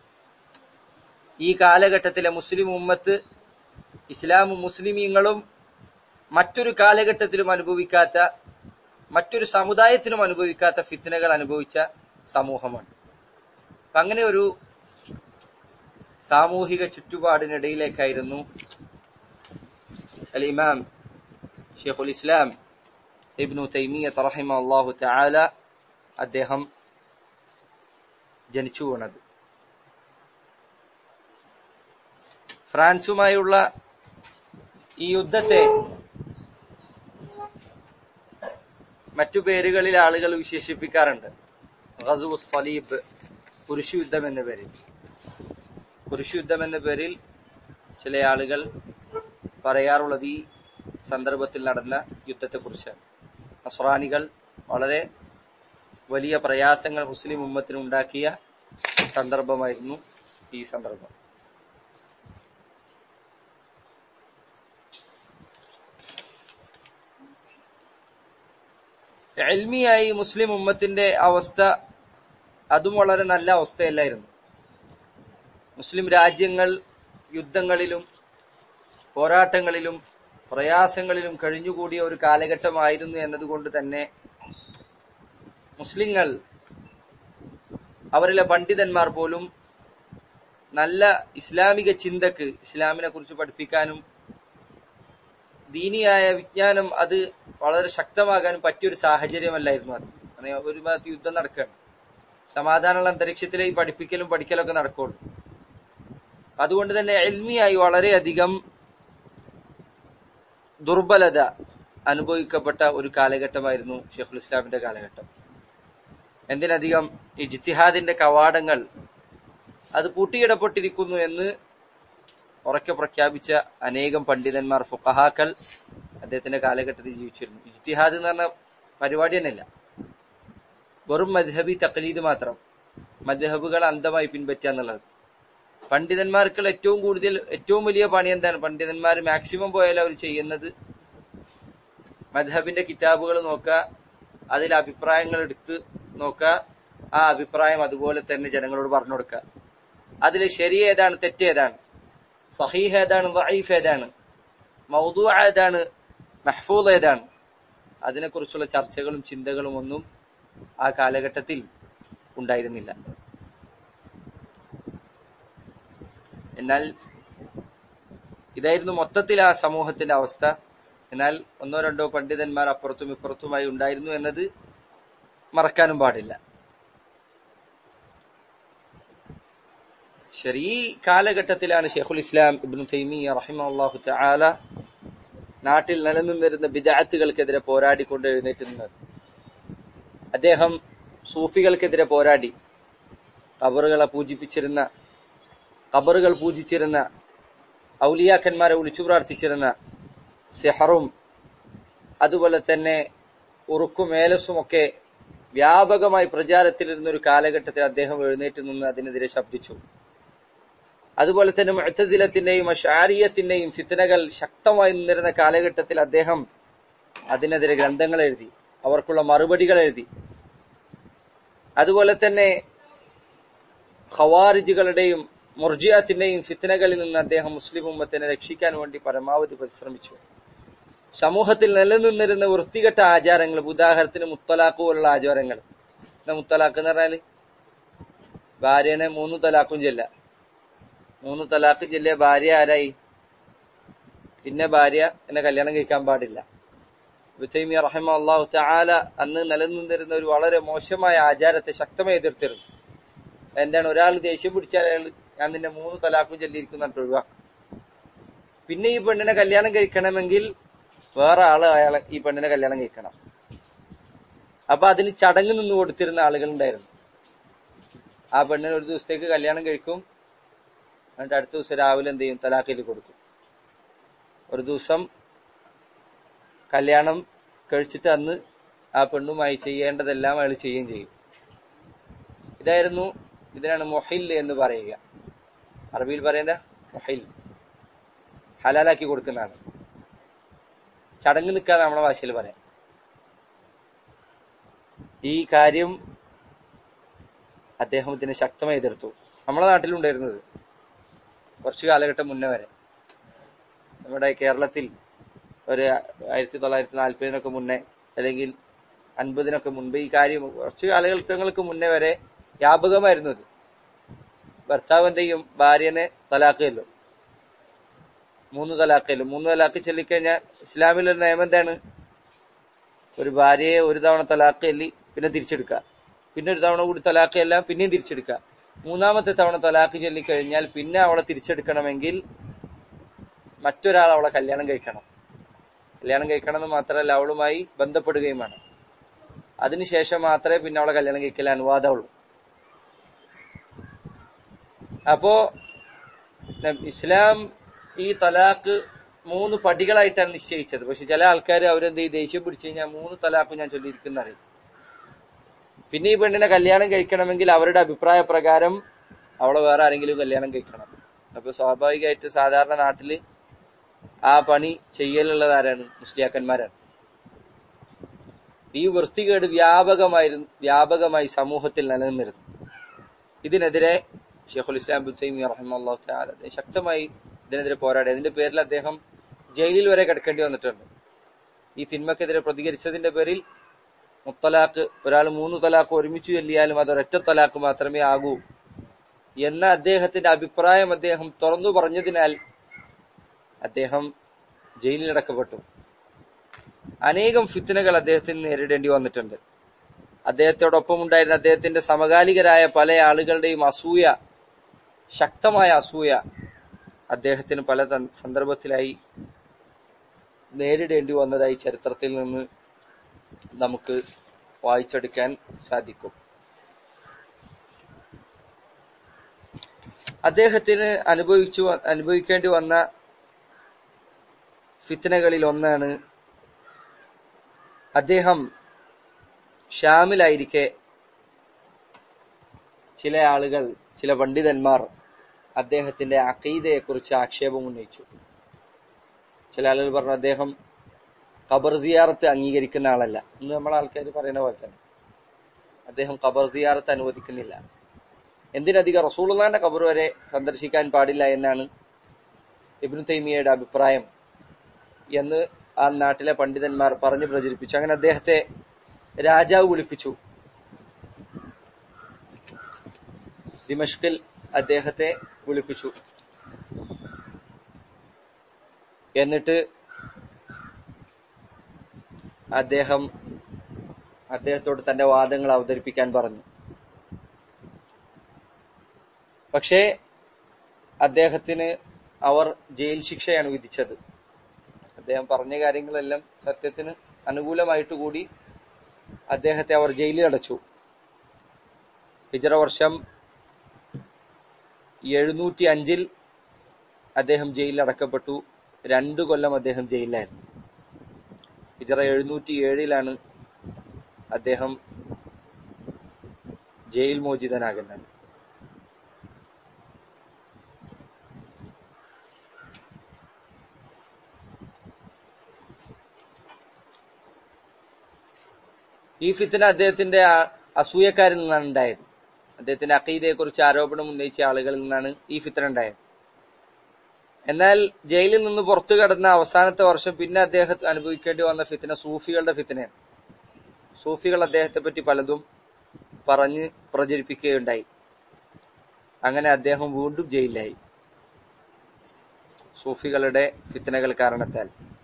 ഈ കാലഘട്ടത്തിലെ മുസ്ലിം ഉമ്മത്ത് ഇസ്ലാമും മുസ്ലിമീങ്ങളും മറ്റൊരു കാലഘട്ടത്തിലും അനുഭവിക്കാത്ത മറ്റൊരു സമുദായത്തിനും അനുഭവിക്കാത്ത ഫിത്തനകൾ അനുഭവിച്ച സമൂഹമാണ് അങ്ങനെ ഒരു സാമൂഹിക ചുറ്റുപാടിനിടയിലേക്കായിരുന്നു അൽ ഇമാം ഷെയ്ഖുൽ ഇസ്ലാം ഇബ്നു തൈമിയത്ത് റഹിമ അള്ളാഹു തആല അദ്ദേഹം ജനിച്ചു വീണത് ഫ്രാൻസുമായുള്ള ഈ യുദ്ധത്തെ മറ്റു പേരുകളിൽ ആളുകൾ വിശേഷിപ്പിക്കാറുണ്ട് ഗസു സലീബ് കുരിശു യുദ്ധം എന്ന പേരിൽ കുരിശു യുദ്ധം എന്ന പേരിൽ ചില ആളുകൾ പറയാറുള്ളത് ഈ സന്ദർഭത്തിൽ നടന്ന യുദ്ധത്തെക്കുറിച്ചാണ് നസ്രാനികൾ വളരെ വലിയ പ്രയാസങ്ങൾ മുസ്ലിം ഉമ്മത്തിന് ഉണ്ടാക്കിയ സന്ദർഭമായിരുന്നു ഈ സന്ദർഭം എൽമിയായി മുസ്ലിം ഉമ്മത്തിന്റെ അവസ്ഥ അതും വളരെ നല്ല അവസ്ഥയല്ലായിരുന്നു മുസ്ലിം രാജ്യങ്ങൾ യുദ്ധങ്ങളിലും പോരാട്ടങ്ങളിലും പ്രയാസങ്ങളിലും കഴിഞ്ഞുകൂടിയ ഒരു കാലഘട്ടമായിരുന്നു എന്നതുകൊണ്ട് തന്നെ മുസ്ലിങ്ങൾ അവരിലെ പണ്ഡിതന്മാർ പോലും നല്ല ഇസ്ലാമിക ചിന്തക്ക് ഇസ്ലാമിനെ കുറിച്ച് പഠിപ്പിക്കാനും ദീനിയായ വിജ്ഞാനം അത് വളരെ ശക്തമാകാനും പറ്റിയൊരു സാഹചര്യമല്ലായിരുന്നു അത് കാരണം ഒരു ഭാഗത്ത് യുദ്ധം നടക്കുകയാണ് സമാധാനമുള്ള അന്തരീക്ഷത്തിലെ ഈ പഠിപ്പിക്കലും പഠിക്കലൊക്കെ നടക്കുള്ളൂ അതുകൊണ്ട് തന്നെ എൽമിയായി വളരെയധികം ദുർബലത അനുഭവിക്കപ്പെട്ട ഒരു കാലഘട്ടമായിരുന്നു ഷെയ്ഖുൽ ഇസ്ലാമിന്റെ കാലഘട്ടം എന്തിനധികം ഈ ജിത്തിഹാദിന്റെ കവാടങ്ങൾ അത് പൂട്ടിയിടപ്പെട്ടിരിക്കുന്നു എന്ന് ഉറക്കെ പ്രഖ്യാപിച്ച അനേകം പണ്ഡിതന്മാർ ഫുഖഹാക്കൾ അദ്ദേഹത്തിന്റെ കാലഘട്ടത്തിൽ ജീവിച്ചിരുന്നു ഇജ്തിഹാദ് എന്ന് പറഞ്ഞ പരിപാടി തന്നെയല്ല വെറും മദ്ഹബി തക്ലീദ് മാത്രം മദ്ഹബുകൾ അന്ധമായി പിൻപറ്റുക എന്നുള്ളത് പണ്ഡിതന്മാർക്ക് ഏറ്റവും കൂടുതൽ ഏറ്റവും വലിയ പണി എന്താണ് പണ്ഡിതന്മാർ മാക്സിമം പോയാലും അവർ ചെയ്യുന്നത് മദ്ഹബിന്റെ കിതാബുകൾ നോക്കുക അതിൽ അഭിപ്രായങ്ങൾ എടുത്ത് നോക്കുക ആ അഭിപ്രായം അതുപോലെ തന്നെ ജനങ്ങളോട് പറഞ്ഞു കൊടുക്കുക അതിൽ ശരി ഏതാണ് തെറ്റ് ഏതാണ് സഹീഹ് ഏതാണ് വൈഫ് ഏതാണ് മൗദു ഏതാണ് മെഹ്ഫൂദ് ഏതാണ് അതിനെക്കുറിച്ചുള്ള ചർച്ചകളും ചിന്തകളും ഒന്നും ആ കാലഘട്ടത്തിൽ ഉണ്ടായിരുന്നില്ല എന്നാൽ ഇതായിരുന്നു മൊത്തത്തിൽ ആ സമൂഹത്തിന്റെ അവസ്ഥ എന്നാൽ ഒന്നോ രണ്ടോ പണ്ഡിതന്മാർ അപ്പുറത്തും ഇപ്പുറത്തുമായി ഉണ്ടായിരുന്നു എന്നത് മറക്കാനും പാടില്ല ശരി ഈ കാലഘട്ടത്തിലാണ് ഷെയ്ഖുൽ ഇസ്ലാം ഇബ്നു തൈമിയ റഹിമഹുല്ലാഹു തആല നാട്ടിൽ നിലനിന്നിരുന്ന ബിദഅത്തുകൾക്കെതിരെ പോരാടിക്കൊണ്ട് എഴുന്നേറ്റ് നിന്നത് അദ്ദേഹം സൂഫികൾക്കെതിരെ പോരാടി കബറുകളെ പൂജിപ്പിച്ചിരുന്ന കബറുകൾ പൂജിച്ചിരുന്ന ഔലിയാക്കന്മാരെ വിളിച്ചു പ്രാർത്ഥിച്ചിരുന്ന സെഹറും അതുപോലെ തന്നെ ഉറുക്കും ഏലസും ഒക്കെ വ്യാപകമായി പ്രചാരത്തിലിരുന്ന ഒരു കാലഘട്ടത്തിൽ അദ്ദേഹം എഴുന്നേറ്റ് നിന്ന് അതിനെതിരെ ശബ്ദിച്ചു അതുപോലെ തന്നെ മുഴത്തസിലത്തിന്റെയും അഷാരിയത്തിന്റെയും ഫിത്തനകൾ ശക്തമായി നിന്നിരുന്ന കാലഘട്ടത്തിൽ അദ്ദേഹം അതിനെതിരെ ഗ്രന്ഥങ്ങൾ എഴുതി അവർക്കുള്ള മറുപടികൾ എഴുതി അതുപോലെ തന്നെ ഖവാരിജുകളുടെയും മുർജിയാത്തിന്റെയും ഫിത്തനകളിൽ നിന്ന് അദ്ദേഹം മുസ്ലിം ഉമ്മത്തിനെ രക്ഷിക്കാൻ വേണ്ടി പരമാവധി പരിശ്രമിച്ചു സമൂഹത്തിൽ നിലനിന്നിരുന്ന വൃത്തികെട്ട ആചാരങ്ങൾ ഉദാഹരണത്തിന് മുത്തലാഖ് പോലുള്ള ആചാരങ്ങൾ എന്താ മുത്തലാഖ് എന്ന് പറഞ്ഞാല് ഭാര്യനെ മൂന്ന് തലാഖും ചെല്ല മൂന്ന് തലാഖ് ചെല്ലിയ ഭാര്യ ആരായി പിന്നെ ഭാര്യ എന്നെ കല്യാണം കഴിക്കാൻ പാടില്ല ഉത്തൈമിയ റഹിമ അള്ളാഹു താല അന്ന് നിലനിന്നിരുന്ന ഒരു വളരെ മോശമായ ആചാരത്തെ ശക്തമായി എതിർത്തിരുന്നു എന്താണ് ഒരാൾ ദേഷ്യം പിടിച്ചാൽ അയാൾ ഞാൻ നിന്നെ മൂന്ന് തലാഖും ചൊല്ലിയിരിക്കുന്നിട്ട് ഒഴിവാക്കും പിന്നെ ഈ പെണ്ണിനെ കല്യാണം കഴിക്കണമെങ്കിൽ വേറെ ആള് അയാളെ ഈ പെണ്ണിനെ കല്യാണം കഴിക്കണം അപ്പൊ അതിന് ചടങ്ങ് നിന്ന് കൊടുത്തിരുന്ന ആളുകൾ ഉണ്ടായിരുന്നു ആ പെണ്ണിന് ഒരു ദിവസത്തേക്ക് കല്യാണം കഴിക്കും എന്നിട്ട് അടുത്ത ദിവസം രാവിലെ എന്ത് ചെയ്യും തലാഖിൽ കൊടുക്കും ഒരു ദിവസം കല്യാണം കഴിച്ചിട്ട് അന്ന് ആ പെണ്ണുമായി ചെയ്യേണ്ടതെല്ലാം അയാൾ ചെയ്യുകയും ചെയ്യും ഇതായിരുന്നു ഇതിനാണ് മൊഹിൽ എന്ന് പറയുക അറബിയിൽ പറയുന്ന മൊഹിൽ ഹലാലാക്കി കൊടുക്കുന്നതാണ് ചടങ്ങ് നിൽക്കാതെ നമ്മുടെ ഭാഷയിൽ പറയാം ഈ കാര്യം അദ്ദേഹം ഇതിനെ ശക്തമായി എതിർത്തു നമ്മുടെ നാട്ടിലുണ്ടായിരുന്നത് കുറച്ചു കാലഘട്ടം മുന്നേ വരെ നമ്മുടെ കേരളത്തിൽ ഒരു ആയിരത്തി തൊള്ളായിരത്തി നാൽപ്പതിനൊക്കെ മുന്നേ അല്ലെങ്കിൽ അൻപതിനൊക്കെ മുൻപ് ഈ കാര്യം കുറച്ച് കാലഘട്ടങ്ങൾക്ക് മുന്നേ വരെ വ്യാപകമായിരുന്നു ഇത് ഭർത്താവ് എന്ത് ചെയ്യും ഭാര്യനെ തലാക്കല്ലോ മൂന്ന് തലാക്കല്ലോ മൂന്ന് തലാക്ക് ചൊല്ലിക്കഴിഞ്ഞാൽ ഇസ്ലാമിൽ ഒരു നിയമം എന്താണ് ഒരു ഭാര്യയെ ഒരു തവണ തലാക്ക് ചൊല്ലി പിന്നെ തിരിച്ചെടുക്കുക പിന്നെ ഒരു തവണ കൂടി തലാക്ക് എല്ലാം പിന്നെയും തിരിച്ചെടുക്കുക മൂന്നാമത്തെ തവണ തലാക്ക് ചൊല്ലിക്കഴിഞ്ഞാൽ പിന്നെ അവളെ തിരിച്ചെടുക്കണമെങ്കിൽ മറ്റൊരാൾ അവളെ കല്യാണം കഴിക്കണം കല്യാണം കഴിക്കണം എന്ന് മാത്രമല്ല അവളുമായി ബന്ധപ്പെടുകയും വേണം അതിനുശേഷം മാത്രമേ പിന്നെ അവളെ കല്യാണം കഴിക്കൽ അനുവാദമുള്ളൂ അപ്പോ ഇസ്ലാം ഈ തലാക്ക് മൂന്ന് പടികളായിട്ടാണ് നിശ്ചയിച്ചത് പക്ഷെ ചില ആൾക്കാർ അവരെന്ത് ഈ ദേഷ്യം പിടിച്ചു കഴിഞ്ഞാൽ മൂന്ന് തലാക്ക് ഞാൻ ചൊല്ലിയിരിക്കുന്ന അറിയും പിന്നെ ഈ പെണ്ണിനെ കല്യാണം കഴിക്കണമെങ്കിൽ അവരുടെ അഭിപ്രായ പ്രകാരം അവളെ വേറെ ആരെങ്കിലും കല്യാണം കഴിക്കണം അപ്പൊ സ്വാഭാവികമായിട്ട് സാധാരണ നാട്ടില് ആ പണി ചെയ്യലുള്ളത് ആരാണ് മുസ്ലിയാക്കന്മാരാണ് ഈ വൃത്തികേട് വ്യാപകമായിരുന്നു വ്യാപകമായി സമൂഹത്തിൽ നിലനിന്നിരുന്നു ഇതിനെതിരെ ഷെയ്ഖുൽ ഇസ്ലാം ബുത്തൈമി റഹ്മല്ലാഹു തആല ശക്തമായി ഇതിനെതിരെ പോരാടി അതിന്റെ പേരിൽ അദ്ദേഹം ജയിലിൽ വരെ കിടക്കേണ്ടി വന്നിട്ടുണ്ട് ഈ തിന്മക്കെതിരെ പ്രതികരിച്ചതിന്റെ പേരിൽ മുത്തലാഖ് ഒരാൾ മൂന്ന് തലാഖ് ഒരുമിച്ച് ചൊല്ലിയാലും അത് ഒരൊറ്റ തലാഖ് മാത്രമേ ആകൂ എന്ന അദ്ദേഹത്തിന്റെ അഭിപ്രായം അദ്ദേഹം തുറന്നു പറഞ്ഞതിനാൽ അദ്ദേഹം ജയിലിലടക്കപ്പെട്ടു അനേകം ഫിത്തനകൾ അദ്ദേഹത്തിന് നേരിടേണ്ടി വന്നിട്ടുണ്ട് അദ്ദേഹത്തോടൊപ്പം ഉണ്ടായിരുന്ന അദ്ദേഹത്തിന്റെ സമകാലികരായ പല ആളുകളുടെയും അസൂയ ശക്തമായ അസൂയ അദ്ദേഹത്തിന് പല സന്ദർഭത്തിലായി നേരിടേണ്ടി വന്നതായി ചരിത്രത്തിൽ നിന്ന് നമുക്ക് വായിച്ചെടുക്കാൻ സാധിക്കും അദ്ദേഹത്തിന് അനുഭവിച്ചു അനുഭവിക്കേണ്ടി വന്ന ഫിത്തനകളിൽ ഒന്നാണ് അദ്ദേഹം ഷാമിലായിരിക്കെ ചില ആളുകൾ ചില പണ്ഡിതന്മാർ അദ്ദേഹത്തിന്റെ അക്കീതയെക്കുറിച്ച് ആക്ഷേപം ഉന്നയിച്ചു ചില ആളുകൾ പറഞ്ഞു അദ്ദേഹം ഖബർ സിയാറത്ത് അംഗീകരിക്കുന്ന ആളല്ല ഇന്ന് നമ്മളെ ആൾക്കാർ പറയുന്ന പോലെ തന്നെ അദ്ദേഹം ഖബർ സിയാറത്ത് അനുവദിക്കുന്നില്ല എന്തിനധികം റസൂളുള്ളാന്റെ ഖബർ വരെ സന്ദർശിക്കാൻ പാടില്ല എന്നാണ് ഇബ്നു തൈമിയയുടെ അഭിപ്രായം എന്ന് ആ നാട്ടിലെ പണ്ഡിതന്മാർ പറഞ്ഞു പ്രചരിപ്പിച്ചു അങ്ങനെ അദ്ദേഹത്തെ രാജാവ് വിളിപ്പിച്ചു ദിമഷ്കിൽ അദ്ദേഹത്തെ വിളിപ്പിച്ചു എന്നിട്ട് അദ്ദേഹം അദ്ദേഹത്തോട് തന്റെ വാദങ്ങൾ അവതരിപ്പിക്കാൻ പറഞ്ഞു പക്ഷേ അദ്ദേഹത്തിന് അവർ ജയിൽ ശിക്ഷയാണ് വിധിച്ചത് അദ്ദേഹം പറഞ്ഞ കാര്യങ്ങളെല്ലാം സത്യത്തിന് അനുകൂലമായിട്ട് കൂടി അദ്ദേഹത്തെ അവർ ജയിലിൽ അടച്ചു ഹിജറ വർഷം എഴുന്നൂറ്റി അഞ്ചിൽ അദ്ദേഹം ജയിലിൽ അടക്കപ്പെട്ടു രണ്ടു കൊല്ലം അദ്ദേഹം ജയിലിലായിരുന്നു ഹിജറ എഴുന്നൂറ്റി ഏഴിലാണ് അദ്ദേഹം ജയിൽ മോചിതനാകുന്നത് ഈ ഫിത്തന അദ്ദേഹത്തിന്റെ ആ- അസൂയക്കാരിൽ നിന്നാണ് ഉണ്ടായത് അദ്ദേഹത്തിന്റെ അക്കീതയെ കുറിച്ച് ആരോപണം ഉന്നയിച്ച ആളുകളിൽ നിന്നാണ് ഈ ഫിത്തന ഉണ്ടായത് എന്നാൽ ജയിലിൽ നിന്ന് പുറത്തു കടന്ന അവസാനത്തെ വർഷം പിന്നെ അദ്ദേഹം അനുഭവിക്കേണ്ടി വന്ന ഫിത്തന സൂഫികളുടെ ഫിത്തനയാണ് സൂഫികൾ അദ്ദേഹത്തെ പറ്റി പലതും പറഞ്ഞ് പ്രചരിപ്പിക്കുകയുണ്ടായി അങ്ങനെ അദ്ദേഹം വീണ്ടും ജയിലിലായി സൂഫികളുടെ ഫിത്തനകൾ കാരണത്താൽ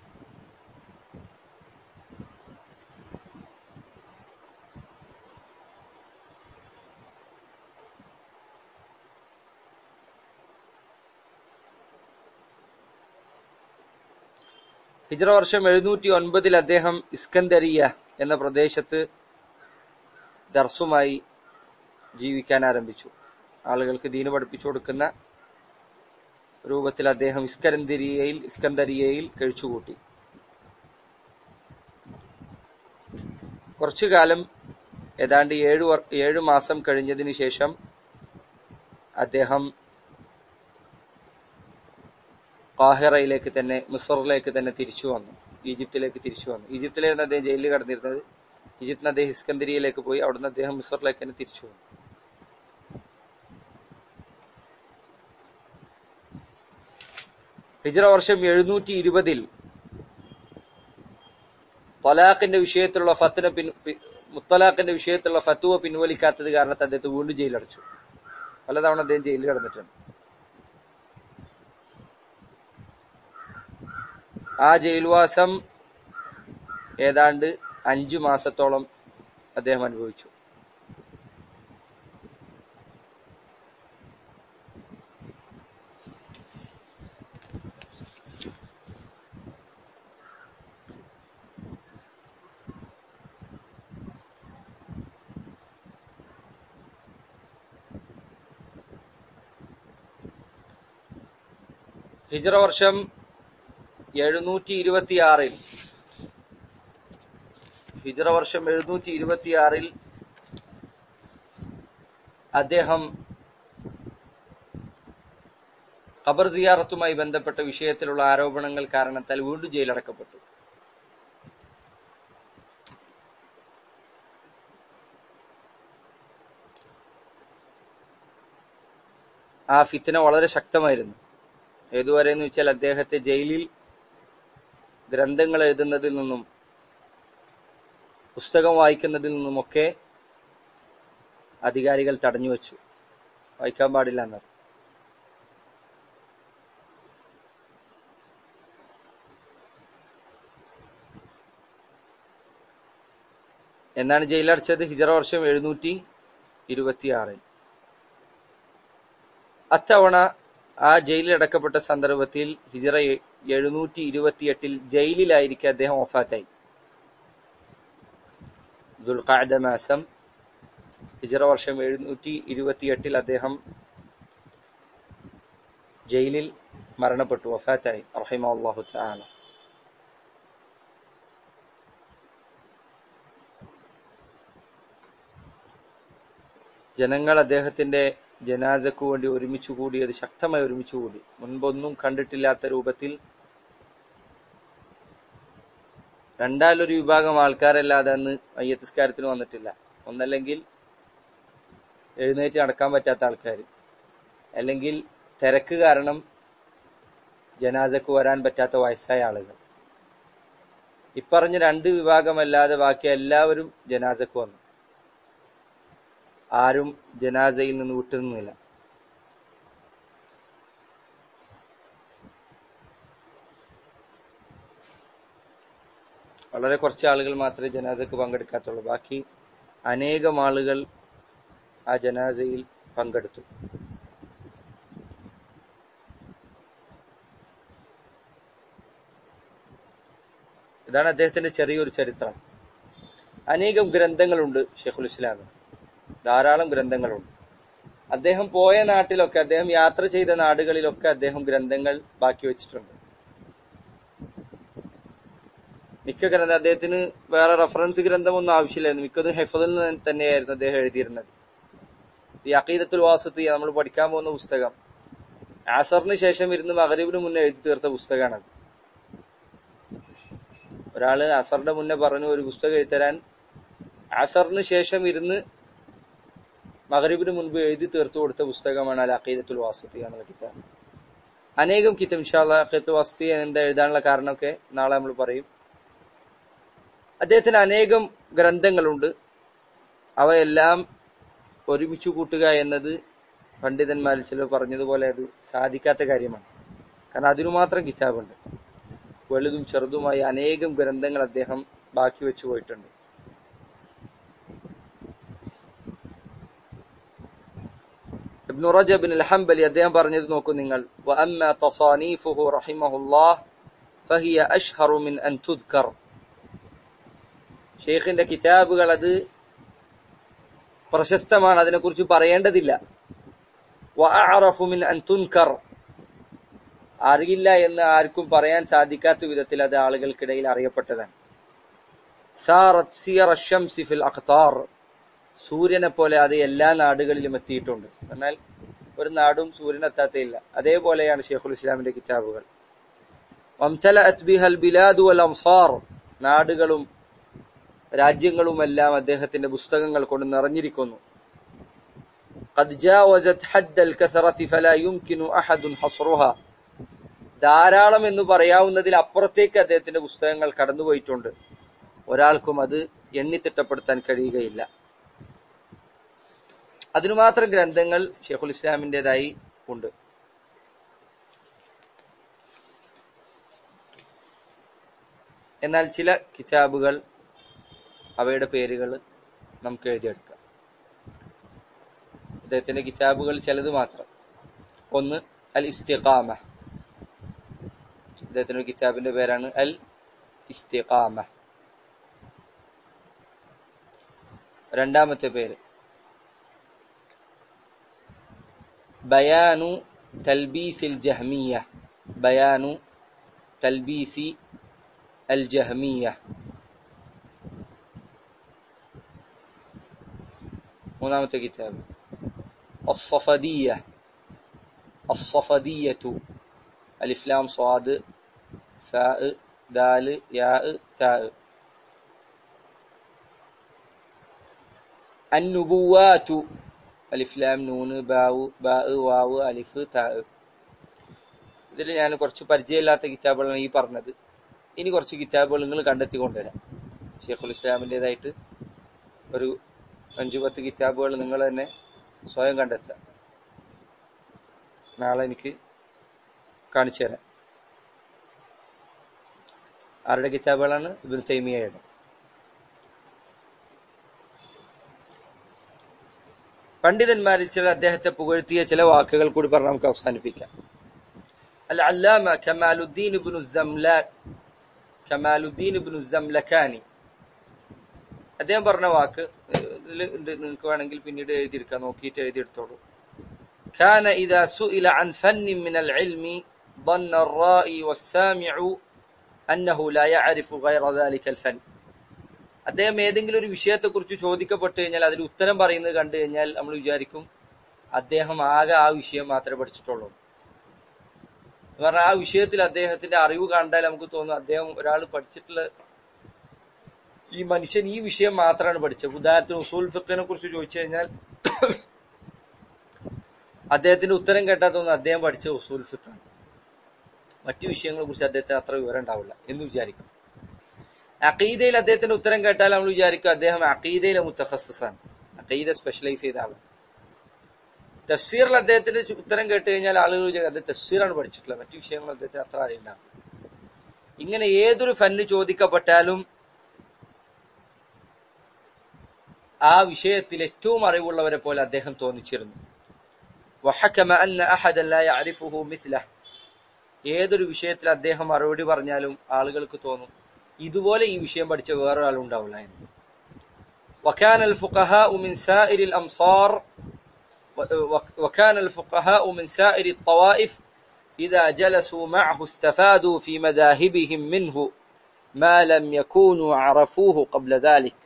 ഹിജ്റ വർഷം എഴുന്നൂറ്റി ഒൻപതിൽ അദ്ദേഹം ഇസ്കന്ദരിയ എന്ന പ്രദേശത്ത് ദർസുമായി ജീവിക്കാൻ ആരംഭിച്ചു ആളുകൾക്ക് ദീന് പഠിപ്പിച്ചു കൊടുക്കുന്ന രൂപത്തിൽ അദ്ദേഹം ഇസ്കരന്തിരിയയിൽ ഇസ്കന്ദരിയയിൽ കഴിച്ചുകൂട്ടി കുറച്ചു കാലം ഏതാണ്ട് ഏഴു വർ- ഏഴു മാസം കഴിഞ്ഞതിന് ശേഷം അദ്ദേഹം കാഹിറയിലേക്ക് തന്നെ മിസറിലേക്ക് തന്നെ തിരിച്ചു വന്നു ഈജിപ്തിലേക്ക് തിരിച്ചു വന്നു ഈജിപ്തിലായിരുന്നു അദ്ദേഹം ജയിലിൽ കടന്നിരുന്നത് ഈജിപ്തിന് അദ്ദേഹം ഇസ്കന്ദരിയയിലേക്ക് പോയി അവിടുന്ന് അദ്ദേഹം മിസറിലേക്ക് തന്നെ തിരിച്ചു വന്നു ഹിജ്റ വർഷം എഴുന്നൂറ്റി ഇരുപതിൽ തലാഖിന്റെ വിഷയത്തിലുള്ള ഫത്തിന പിൻ പി- മുത്തലാഖിന്റെ വിഷയത്തിലുള്ള ഫത്തുവ പിൻവലിക്കാത്തത് കാരണത്തെ അദ്ദേഹത്തെ വീണ്ടും ജയിലടച്ചു പലതവണ അദ്ദേഹം ജയിലിൽ കിടന്നിട്ടുണ്ട് ആ ജയിൽവാസം ഏതാണ്ട് അഞ്ചു മാസത്തോളം അദ്ദേഹം അനുഭവിച്ചു ഹിജ്റ വർഷം എഴുന്നൂറ്റി ഇരുപത്തിയാറിൽ ഹിജ്റ വർഷം എഴുന്നൂറ്റി ഇരുപത്തിയാറിൽ അദ്ദേഹം ഖബർ സിയാറത്തുമായി ബന്ധപ്പെട്ട വിഷയത്തിലുള്ള ആരോപണങ്ങൾ കാരണത്താൽ വീണ്ടും ജയിലടക്കപ്പെട്ടു ആ ഫിത്തന വളരെ ശക്തമായിരുന്നു ഏതുവരെ എന്ന് വെച്ചാൽ അദ്ദേഹത്തെ ജയിലിൽ ഗ്രന്ഥങ്ങൾ എഴുതുന്നതിൽ നിന്നും പുസ്തകം വായിക്കുന്നതിൽ നിന്നുമൊക്കെ അധികാരികൾ തടഞ്ഞു വെച്ചു വായിക്കാൻ പാടില്ല എന്നത് എന്നാണ് ജയിലടച്ചത് ഹിജറ വർഷം എഴുന്നൂറ്റി ഇരുപത്തിയാറിൽ അത്തവണ ആ ജയിലിൽ അടക്കപ്പെട്ട സന്ദർഭത്തിൽ ഹിജറ എ- എഴുന്നൂറ്റി ഇരുപത്തിയെട്ടിൽ ജയിലിലായിരിക്കെ അദ്ദേഹം ഒഫാത്തായി ദുൽഖാദ മാസം ഹിജറ വർഷം എഴുന്നൂറ്റി ഇരുപത്തിയെട്ടിൽ അദ്ദേഹം ജയിലിൽ മരണപ്പെട്ടു വഫാത്തായി റഹിമ അള്ളാഹു തആല ജനങ്ങൾ അദ്ദേഹത്തിന്റെ ജനാസക്ക് വേണ്ടി ഒരുമിച്ച് കൂടിയത് ശക്തമായി ഒരുമിച്ച് കൂടി മുൻപൊന്നും കണ്ടിട്ടില്ലാത്ത രൂപത്തിൽ രണ്ടാലൊരു വിഭാഗം ആൾക്കാരല്ലാതെ അന്ന് മയ്യത്തിസ്കാരത്തിന് വന്നിട്ടില്ല ഒന്നല്ലെങ്കിൽ എഴുന്നേറ്റ് നടക്കാൻ പറ്റാത്ത ആൾക്കാർ അല്ലെങ്കിൽ തിരക്ക് കാരണം ജനാസക്ക് വരാൻ പറ്റാത്ത വയസ്സായ ആളുകൾ ഇപ്പറഞ്ഞ രണ്ട് വിഭാഗമല്ലാതെ ബാക്കി എല്ലാവരും ജനാസക്ക് വന്നു ആരും ജനാസയിൽ നിന്ന് വിട്ടുനിന്നില്ല വളരെ കുറച്ച് ആളുകൾ മാത്രമേ ജനാസക്ക് പങ്കെടുക്കാത്തുള്ളൂ ബാക്കി അനേകം ആളുകൾ ആ ജനാസയിൽ പങ്കെടുത്തു ഇതാണ് അദ്ദേഹത്തിന്റെ ചെറിയൊരു ചരിത്രം അനേകം ഗ്രന്ഥങ്ങളുണ്ട് ഷെയ്ഖുൽ ഇസ്ലാമിന് ധാരാളം ഗ്രന്ഥങ്ങളുണ്ട് അദ്ദേഹം പോയ നാട്ടിലൊക്കെ അദ്ദേഹം യാത്ര ചെയ്ത നാടുകളിലൊക്കെ അദ്ദേഹം ഗ്രന്ഥങ്ങൾ ബാക്കി വെച്ചിട്ടുണ്ട് മിക്ക ഗ്രന്ഥം അദ്ദേഹത്തിന് വേറെ റെഫറൻസ് ഗ്രന്ഥമൊന്നും ആവശ്യമില്ലായിരുന്നു മിക്കതും ഹെഫദിൽ നിന്ന് തന്നെയായിരുന്നു അദ്ദേഹം എഴുതിയിരുന്നത് ഈ അക്കീദത്തുൽ വാസത്ത് നമ്മൾ പഠിക്കാൻ പോകുന്ന പുസ്തകം ആസറിന് ശേഷം ഇരുന്ന് മകരീബിന് മുന്നേ എഴുതി തീർത്ത പുസ്തകമാണത് ഒരാള് അസറിന്റെ മുന്നേ പറഞ്ഞു ഒരു പുസ്തകം എഴുതരാൻ അസറിന് ശേഷം ഇരുന്ന് മകരീബിന് മുൻപ് എഴുതി തീർത്തു കൊടുത്ത പുസ്തകമാണ് അൽ അക്കീദത്തുൽ വാസത്തി എന്നുള്ള കിതാബ് അനേകം കിതാബ് ഇൻഷാല്ല അക്കീദത്തുൽ വാസത്തി എന്താ എഴുതാനുള്ള കാരണമൊക്കെ നാളെ നമ്മൾ പറയും അദ്ദേഹത്തിന് അനേകം ഗ്രന്ഥങ്ങളുണ്ട് അവയെല്ലാം ഒരുമിച്ച് കൂട്ടുക എന്നത് പണ്ഡിതന്മാരിൽ ചിലർ പറഞ്ഞതുപോലെ അത് സാധിക്കാത്ത കാര്യമാണ് കാരണം അതിനു മാത്രം കിതാബുണ്ട് വലുതും ചെറുതുമായി അനേകം ഗ്രന്ഥങ്ങൾ അദ്ദേഹം ബാക്കി വെച്ചു പോയിട്ടുണ്ട് ഇബ്നു റജബിൻ അൽ ഹംബലി അദ്ദേഹം പറഞ്ഞത് നോക്കൂ നിങ്ങൾ വഅമ്മ തസാനീഫുഹു റഹിമഹുല്ലാഹ് ഫഹിയ അഷ്ഹറു മിൻ അൻ തുദ്കർ ഷെയ്ഖിന്റെ കിതാബുകൾ അത് പ്രശസ്തമാണ് അതിനെക്കുറിച്ച് പറയേണ്ടതില്ല വഅറഫു മിൻ അൻ തുൻകർ അറിയില്ല എന്ന് ആർക്കും പറയാൻ സാധിക്കാത്ത വിധത്തിൽ അത് ആളുകൾക്കിടയിൽ അറിയപ്പെട്ടതാണ് സാറത് സിയർ അഷംസി ഫിൽ അഖ്താർ സൂര്യനെ പോലെ അത് എല്ലാ നാടുകളിലും എത്തിയിട്ടുണ്ട് എന്നാൽ ഒരു നാടും സൂര്യൻ എത്താത്തയില്ല അതേപോലെയാണ് ഷെയ്ഖുൽ ഇസ്ലാമിന്റെ കിതാബുകൾ അംസാർ നാടുകളും രാജ്യങ്ങളുമെല്ലാം അദ്ദേഹത്തിന്റെ പുസ്തകങ്ങൾ കൊണ്ട് നിറഞ്ഞിരിക്കുന്നു قد جاوزت حد الكثرة فلا يمكن أحد حصرها ധാരാളം എന്ന് പറയാവുന്നതിൽ അപ്പുറത്തേക്ക് അദ്ദേഹത്തിന്റെ പുസ്തകങ്ങൾ കടന്നുപോയിട്ടുണ്ട് ഒരാൾക്കും അത് എണ്ണിത്തിട്ടപ്പെടുത്താൻ കഴിയുകയില്ല അതിനു മാത്രം ഗ്രന്ഥങ്ങൾ ഷെയ്ഖുൽ ഇസ്ലാമിൻ്റെതായി ഉണ്ട് എന്നാൽ ചില കിതാബുകൾ അവയുടെ പേരുകൾ നമുക്ക് എഴുതിയെടുക്കാം അദ്ദേഹത്തിന്റെ കിതാബുകൾ ചിലത് മാത്രം ഒന്ന് അൽ ഇസ്തിഖാമ അദ്ദേഹത്തിന്റെ കിതാബിന്റെ പേരാണ് അൽ ഇസ്തിഖാമ രണ്ടാമത്തെ പേര് ബയാനു തൽബീസിൽ ജഹ്മിയ ബയാനു തൽബീസി അൽ ജഹ്മിയ മൂന്നാമത്തെ കിതാബ് الصفدية الصفدية ألف لام صاد فاء دال ياء تاء النبوات അലിഫ് ലാം നൂന് ബാവ് ബാ വാവ് അലിഫ് താ ഇതിൽ ഞാൻ കുറച്ച് പരിചയമില്ലാത്ത കിതാബുകളാണ് ഈ പറഞ്ഞത് ഇനി കുറച്ച് കിതാബുകൾ നിങ്ങൾ കണ്ടെത്തി കൊണ്ടുവരാം ഷെയ്ഖുൽ ഇസ്ലാമിൻ്റെതായിട്ട് ഒരു അഞ്ചു പത്ത് കിതാബുകൾ നിങ്ങൾ തന്നെ സ്വയം കണ്ടെത്തുക നാളെ എനിക്ക് കാണിച്ചു തരാം ആരുടെ കിതാബുകളാണ് ഇബിൻ തൈമിയയുടെ പണ്ഡിതന്മാരിൽ ചില അദ്ദേഹത്തെ പുകഴ്ത്തിയ ചില വാക്കുകൾ കൂടി പറഞ്ഞ് നമുക്ക് അവസാനിപ്പിക്കാം അൽ അല്ലാമ കമാലുദ്ദീൻ ഇബ്നു സംലാ കമാലുദ്ദീൻ ഇബ്നു സംലക്കാനി അദ്ദേഹം പറഞ്ഞ വാക്ക് ഇതിൽ ഉണ്ട് നിങ്ങൾക്ക് വേണമെങ്കിൽ പിന്നീട് എഴുതിയെടുക്കാം നോക്കിയിട്ട് എഴുതിയെടുത്തോളൂ كان إذا سئل عن فن من العلم ظن الرائي والسامع أنه لا يعرف غير ذلك الفن അദ്ദേഹം ഏതെങ്കിലും ഒരു വിഷയത്തെക്കുറിച്ച് ചോദിക്കപ്പെട്ടു കഴിഞ്ഞാൽ അതിൽ ഉത്തരം പറയുന്നത് കണ്ടു കഴിഞ്ഞാൽ നമ്മൾ വിചാരിക്കും അദ്ദേഹം ആകെ ആ വിഷയം മാത്രമേ പഠിച്ചിട്ടുള്ളൂ പറഞ്ഞാൽ ആ വിഷയത്തിൽ അദ്ദേഹത്തിന്റെ അറിവ് കണ്ടാൽ നമുക്ക് തോന്നും അദ്ദേഹം ഒരാൾ പഠിച്ചിട്ടുള്ള ഈ മനുഷ്യൻ ഈ വിഷയം മാത്രമാണ് പഠിച്ചത് ഉദാഹരണത്തിന് ഉസൂൽ ഫിഖിനെ കുറിച്ച് ചോദിച്ചു കഴിഞ്ഞാൽ അദ്ദേഹത്തിന്റെ ഉത്തരം കേട്ടാൽ തോന്നുന്നു അദ്ദേഹം പഠിച്ച ഉസൂൽ ഫിഖാണ് മറ്റു വിഷയങ്ങളെ കുറിച്ച് അദ്ദേഹത്തിന് അത്ര വിവരം ഉണ്ടാവില്ല എന്ന് വിചാരിക്കും അഖീദയിൽ അദ്ദേഹത്തിന്റെ ഉത്തരം കേട്ടാൽ നമ്മൾ വിചാരിക്കും അദ്ദേഹം അഖീദയിലെ മുത്തഖസ്സാണ് അഖീദ സ്പെഷ്യലൈസ് ചെയ്ത ആളാണ് തഫ്സീറിൽ അദ്ദേഹത്തിന്റെ ഉത്തരം കേട്ട് കഴിഞ്ഞാൽ ആളുകൾ വിചാരിക്കും അദ്ദേഹം തഫ്സീറാണ് പഠിച്ചിട്ടുള്ളത് മറ്റു വിഷയങ്ങൾ അദ്ദേഹത്തിന് അത്ര അറിയില്ല ഇങ്ങനെ ഏതൊരു ഫന്ന് ചോദിക്കപ്പെട്ടാലും ആ വിഷയത്തിൽ ഏറ്റവും അറിവുള്ളവരെ പോലെ അദ്ദേഹം തോന്നിച്ചിരുന്നു وحكم أن أحدا لا يعرفه مثله ഏതൊരു വിഷയത്തിൽ അദ്ദേഹം മറുപടി പറഞ്ഞാലും ആളുകൾക്ക് തോന്നും ഇതുപോലെ ഈ വിഷയം പഠിച്ച വേറൊരാളും ഉണ്ടാവില്ല എന്ന് وكان الفقهاء من سائر الأمصار وكان الفقهاء من سائر الطوائف إذا جلسوا معه استفادوا في مذاهبهم منه ما لم يكونوا عرفوه قبل ذلك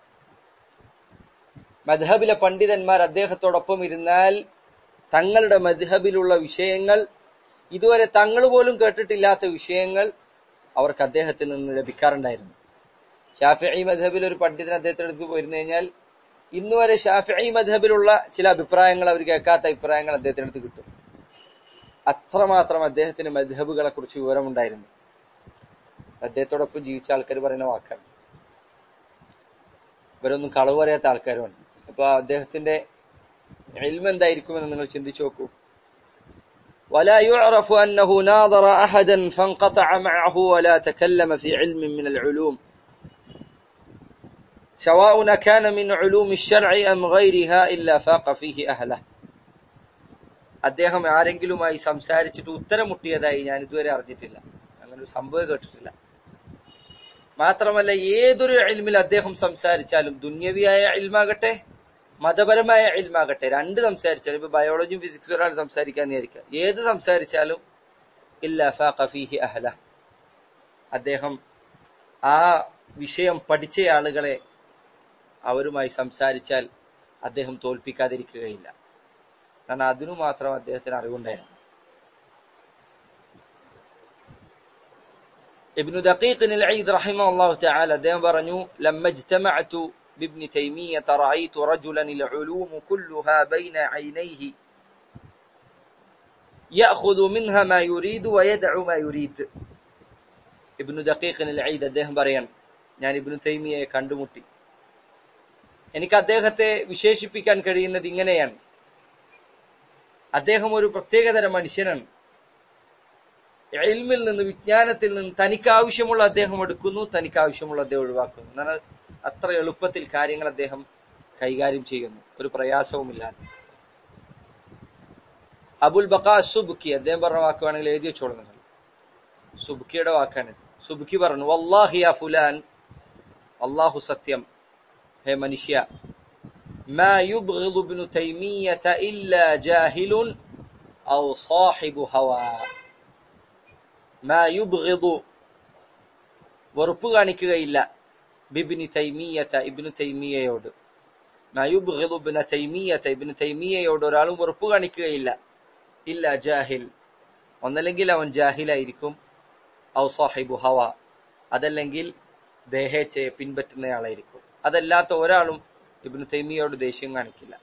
മദ്ഹബിലെ പണ്ഡിതന്മാർ അദ്ദേഹത്തോടൊപ്പം ഇരുന്നാൽ തങ്ങളുടെ മദ്ഹബിലുള്ള വിഷയങ്ങൾ ഇതുവരെ തങ്ങൾ പോലും കേട്ടിട്ടില്ലാത്ത വിഷയങ്ങൾ അവർക്ക് അദ്ദേഹത്തിൽ നിന്ന് ലഭിക്കാറുണ്ടായിരുന്നു ഷാഫി മദ്ഹബിൽ ഒരു പണ്ഡിതൻ അദ്ദേഹത്തിന്റെ അടുത്ത് പോയിരുന്നു കഴിഞ്ഞാൽ ഇന്ന് വരെ ഷാഫി മദ്ഹബിലുള്ള ചില അഭിപ്രായങ്ങൾ അവർ കേൾക്കാത്ത അഭിപ്രായങ്ങൾ അദ്ദേഹത്തിന്റെ അടുത്ത് കിട്ടും അത്രമാത്രം അദ്ദേഹത്തിന് മദ്ഹബുകളെ കുറിച്ച് വിവരമുണ്ടായിരുന്നു അദ്ദേഹത്തോടൊപ്പം ജീവിച്ച ആൾക്കാർ പറയുന്ന വാക്കാണ് ഇവരൊന്നും കളവ് പറയാത്ത ആൾക്കാരുമാണ് അപ്പൊ അദ്ദേഹത്തിന്റെ ഇൽമ എന്തായിരിക്കുമെന്ന് നിങ്ങൾ ചിന്തിച്ചു നോക്കൂ ولا يعرف أنه ناظر أحدا فانقطع معه ولا تكلم في علم من العلوم سواء كان من علوم الشرع أم غيرها إلا فاق فيه أهله അദ്ദേഹം ആരെങ്കിലുമായി സംസാരിച്ചിട്ട് ഉത്തരം മുട്ടിയതായി ഞാൻ ഇതുവരെ അറിഞ്ഞിട്ടില്ല അങ്ങനെ ഒരു സംഭവം കേട്ടിട്ടില്ല മാത്രമല്ല ഏതൊരു ഇൽമിൽ അദ്ദേഹം സംസാരിച്ചാലും ദുന്യവിയായ ഇൽമാകട്ടെ മതപരമായ ഇൽമാകട്ടെ രണ്ട് സംസാരിച്ചാലും ഇപ്പൊ ബയോളജിയും ഫിസിക്സും ഒരാൾ സംസാരിക്കാൻ വിചാരിക്കുക ഏത് സംസാരിച്ചാലും ഇല്ല ഫീഹി അഹല അദ്ദേഹം ആ വിഷയം പഠിച്ച ആളുകളെ അവരുമായി സംസാരിച്ചാൽ അദ്ദേഹം തോൽപ്പിക്കാതിരിക്കുകയില്ല കാരണം അതിനു മാത്രം അദ്ദേഹത്തിന് അറിവുണ്ടായിരുന്നു ابن دقيق العيد رحمه الله تعالى دائما برنو لما اجتمعت بابن تيمية رأيت رجلا العلوم كلها بين عينيه يأخذ منها ما يريد ويدع ما يريد ابن دقيق العيد അദ്ദേഹം പറയാൻ ഞാൻ ഇബ്നു തൈമിയെ കണ്ടുമുട്ടി എനിക്ക് അദ്ദേഹത്തെ വിശേഷിപ്പിക്കാൻ കഴിയുന്നത് ഇങ്ങനെയാണ് അദ്ദേഹം ഒരു പ്രത്യേകതരം മനുഷ്യനാണ് ഇൽമിൽ നിന്ന് വിജ്ഞാനത്തിൽ നിന്ന് തനിക്ക് ആവശ്യമുള്ള അദ്ദേഹം എടുക്കുന്നു തനിക്ക് ആവശ്യമുള്ള അദ്ദേഹം ഒഴിവാക്കുന്നു എന്നാൽ അത്ര എളുപ്പത്തിൽ കാര്യങ്ങൾ അദ്ദേഹം കൈകാര്യം ചെയ്യുന്നു ഒരു പ്രയാസവുമില്ലാതെ അബുൽ ബക്കാ സുബുക്കി അദ്ദേഹം പറഞ്ഞ വാക്ക് വേണമെങ്കിൽ എഴുതി വെച്ചോളൂ നിങ്ങൾ സുബുക്കിയുടെ വാക്കാണ് സുബുക്കി പറഞ്ഞു വല്ലാഹി യാ ഫുലാൻ അള്ളാഹു സത്യം ഹേ മനുഷ്യ ما يبغض ابن تيمية إلا جاهل أو صاحب هوى ما يبغض വെറുപ്പ് കാണിക്കുകയില്ല ബിബിനി തൈമീയത്ത ഇബിനു തൈമിയയോട് മയുബ്ഗിദു ഇബ്ന തൈമിയത്ത ഇബ്നു തൈമിയയോട് ഒരാളും വെറുപ്പ് കാണിക്കുകയില്ല ഇല്ല ജാഹിൽ ഒന്നല്ലെങ്കിൽ അവൻ ജാഹിലായിരിക്കും ഔ സാഹിബു ഹവ അതല്ലെങ്കിൽ ദേഹേച്ഛയെ പിൻപറ്റുന്നയാളായിരിക്കും അതല്ലാത്ത ഒരാളും ഇബ്നു തൈമിയയോട് ദേഷ്യം കാണിക്കില്ല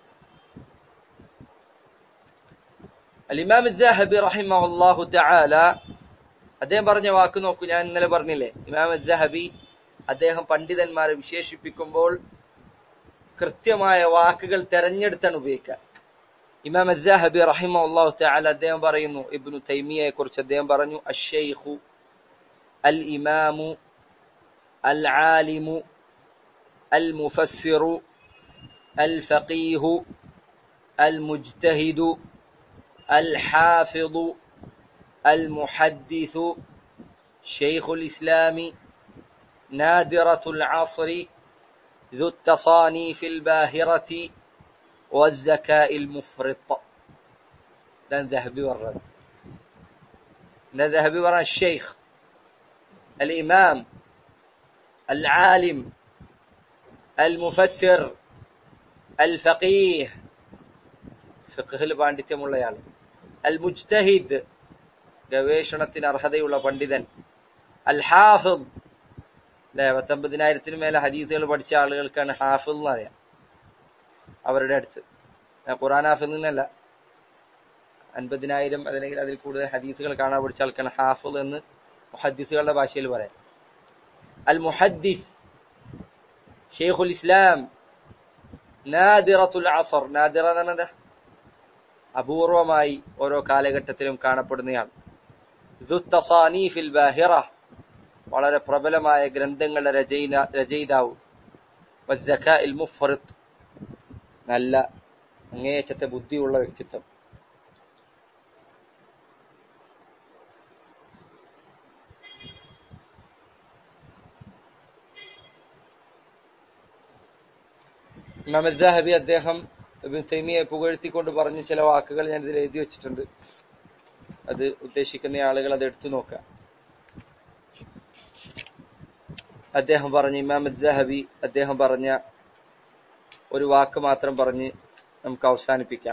അലിമാം الذهبي رحمه الله تعالى അദ്ദേഹം പറഞ്ഞ വാക്ക് നോക്കൂ ഞാൻ ഇന്നലെ പറഞ്ഞില്ലേ ഇമാം الذهبي അദ്ദേഹം പണ്ഡിതന്മാരെ വിശേഷിപ്പിക്കുമ്പോൾ കൃത്യമായ വാക്കുകൾ തെരഞ്ഞെടുത്താണ് ഉപയോഗിക്കുക ഇമാം الذهبي رحمه الله تعالى അദ്ദേഹം പറയുന്നു ഇബ്നു തൈമിയയെ കുറിച്ച് അദ്ദേഹം പറഞ്ഞു അഷ്ഷൈഖു അൽ ഇമാമു അൽ ആലിമു المفسر الفقيه المجتهد الحافظ المحدث شيخ الإسلام نادرة العصر ذو التصانيف الباهرة والذكاء المفرط لن ذهبي ورد لن ذهبي ورد الشيخ الإمام العالم المفسر الفقيه ഫിഖിൽ പാണ്ഡിത്യമുള്ളയാൾ അൽ മുജ്തഹിദ് ഗവേഷണത്തിന് അർഹതയുള്ള പണ്ഡിതൻ അൽ ഹാഫിദ് അല്ലെ പത്തൊമ്പതിനായിരത്തിന് മേലെ ഹദീസുകൾ പഠിച്ച ആളുകൾക്കാണ് ഹാഫിദ് എന്ന് പറയാം അവരുടെ അടുത്ത് ഖുറാൻ ഹാഫിദ് എന്നല്ല അൻപതിനായിരം അല്ലെങ്കിൽ അതിൽ കൂടുതൽ ഹദീസുകൾ കാണാൻ പഠിച്ച ആൾക്കാണ് ഹാഫിദ് എന്ന് മുഹദ്ദിസുകളുടെ ഭാഷയിൽ പറയാം അൽ മുഹദ്ദിസ് ഷെയ്ഖുൽ ഇസ്ലാം നാദിറത്തുൽ അസർ നാദിറ എന്ന് പറഞ്ഞത് അപൂർവമായി ഓരോ കാലഘട്ടത്തിലും കാണപ്പെടുന്നയാണ് ബാഹിറ വളരെ പ്രബലമായ ഗ്രന്ഥങ്ങളുടെ രചയിന രചയിതാവ് വസ്സകാഇൽ മുഫ്രിത്ത് നല്ല അങ്ങേയറ്റത്തെ ബുദ്ധിയുള്ള വ്യക്തിത്വം ഇമാം അദ്ദാഹബി അദ്ദേഹം ഇബ്നു തൈമിയെ പുകഴ്ത്തിക്കൊണ്ട് പറഞ്ഞ ചില വാക്കുകൾ ഞാൻ ഇതിൽ എഴുതി വെച്ചിട്ടുണ്ട് അത് ഉദ്ദേശിക്കുന്ന ആളുകൾ അത് എടുത്തു നോക്കാം അദ്ദേഹം പറഞ്ഞ ഇമാം അദ്ദാഹബി അദ്ദേഹം പറഞ്ഞ ഒരു വാക്ക് മാത്രം പറഞ്ഞ് നമുക്ക് അവസാനിപ്പിക്കാം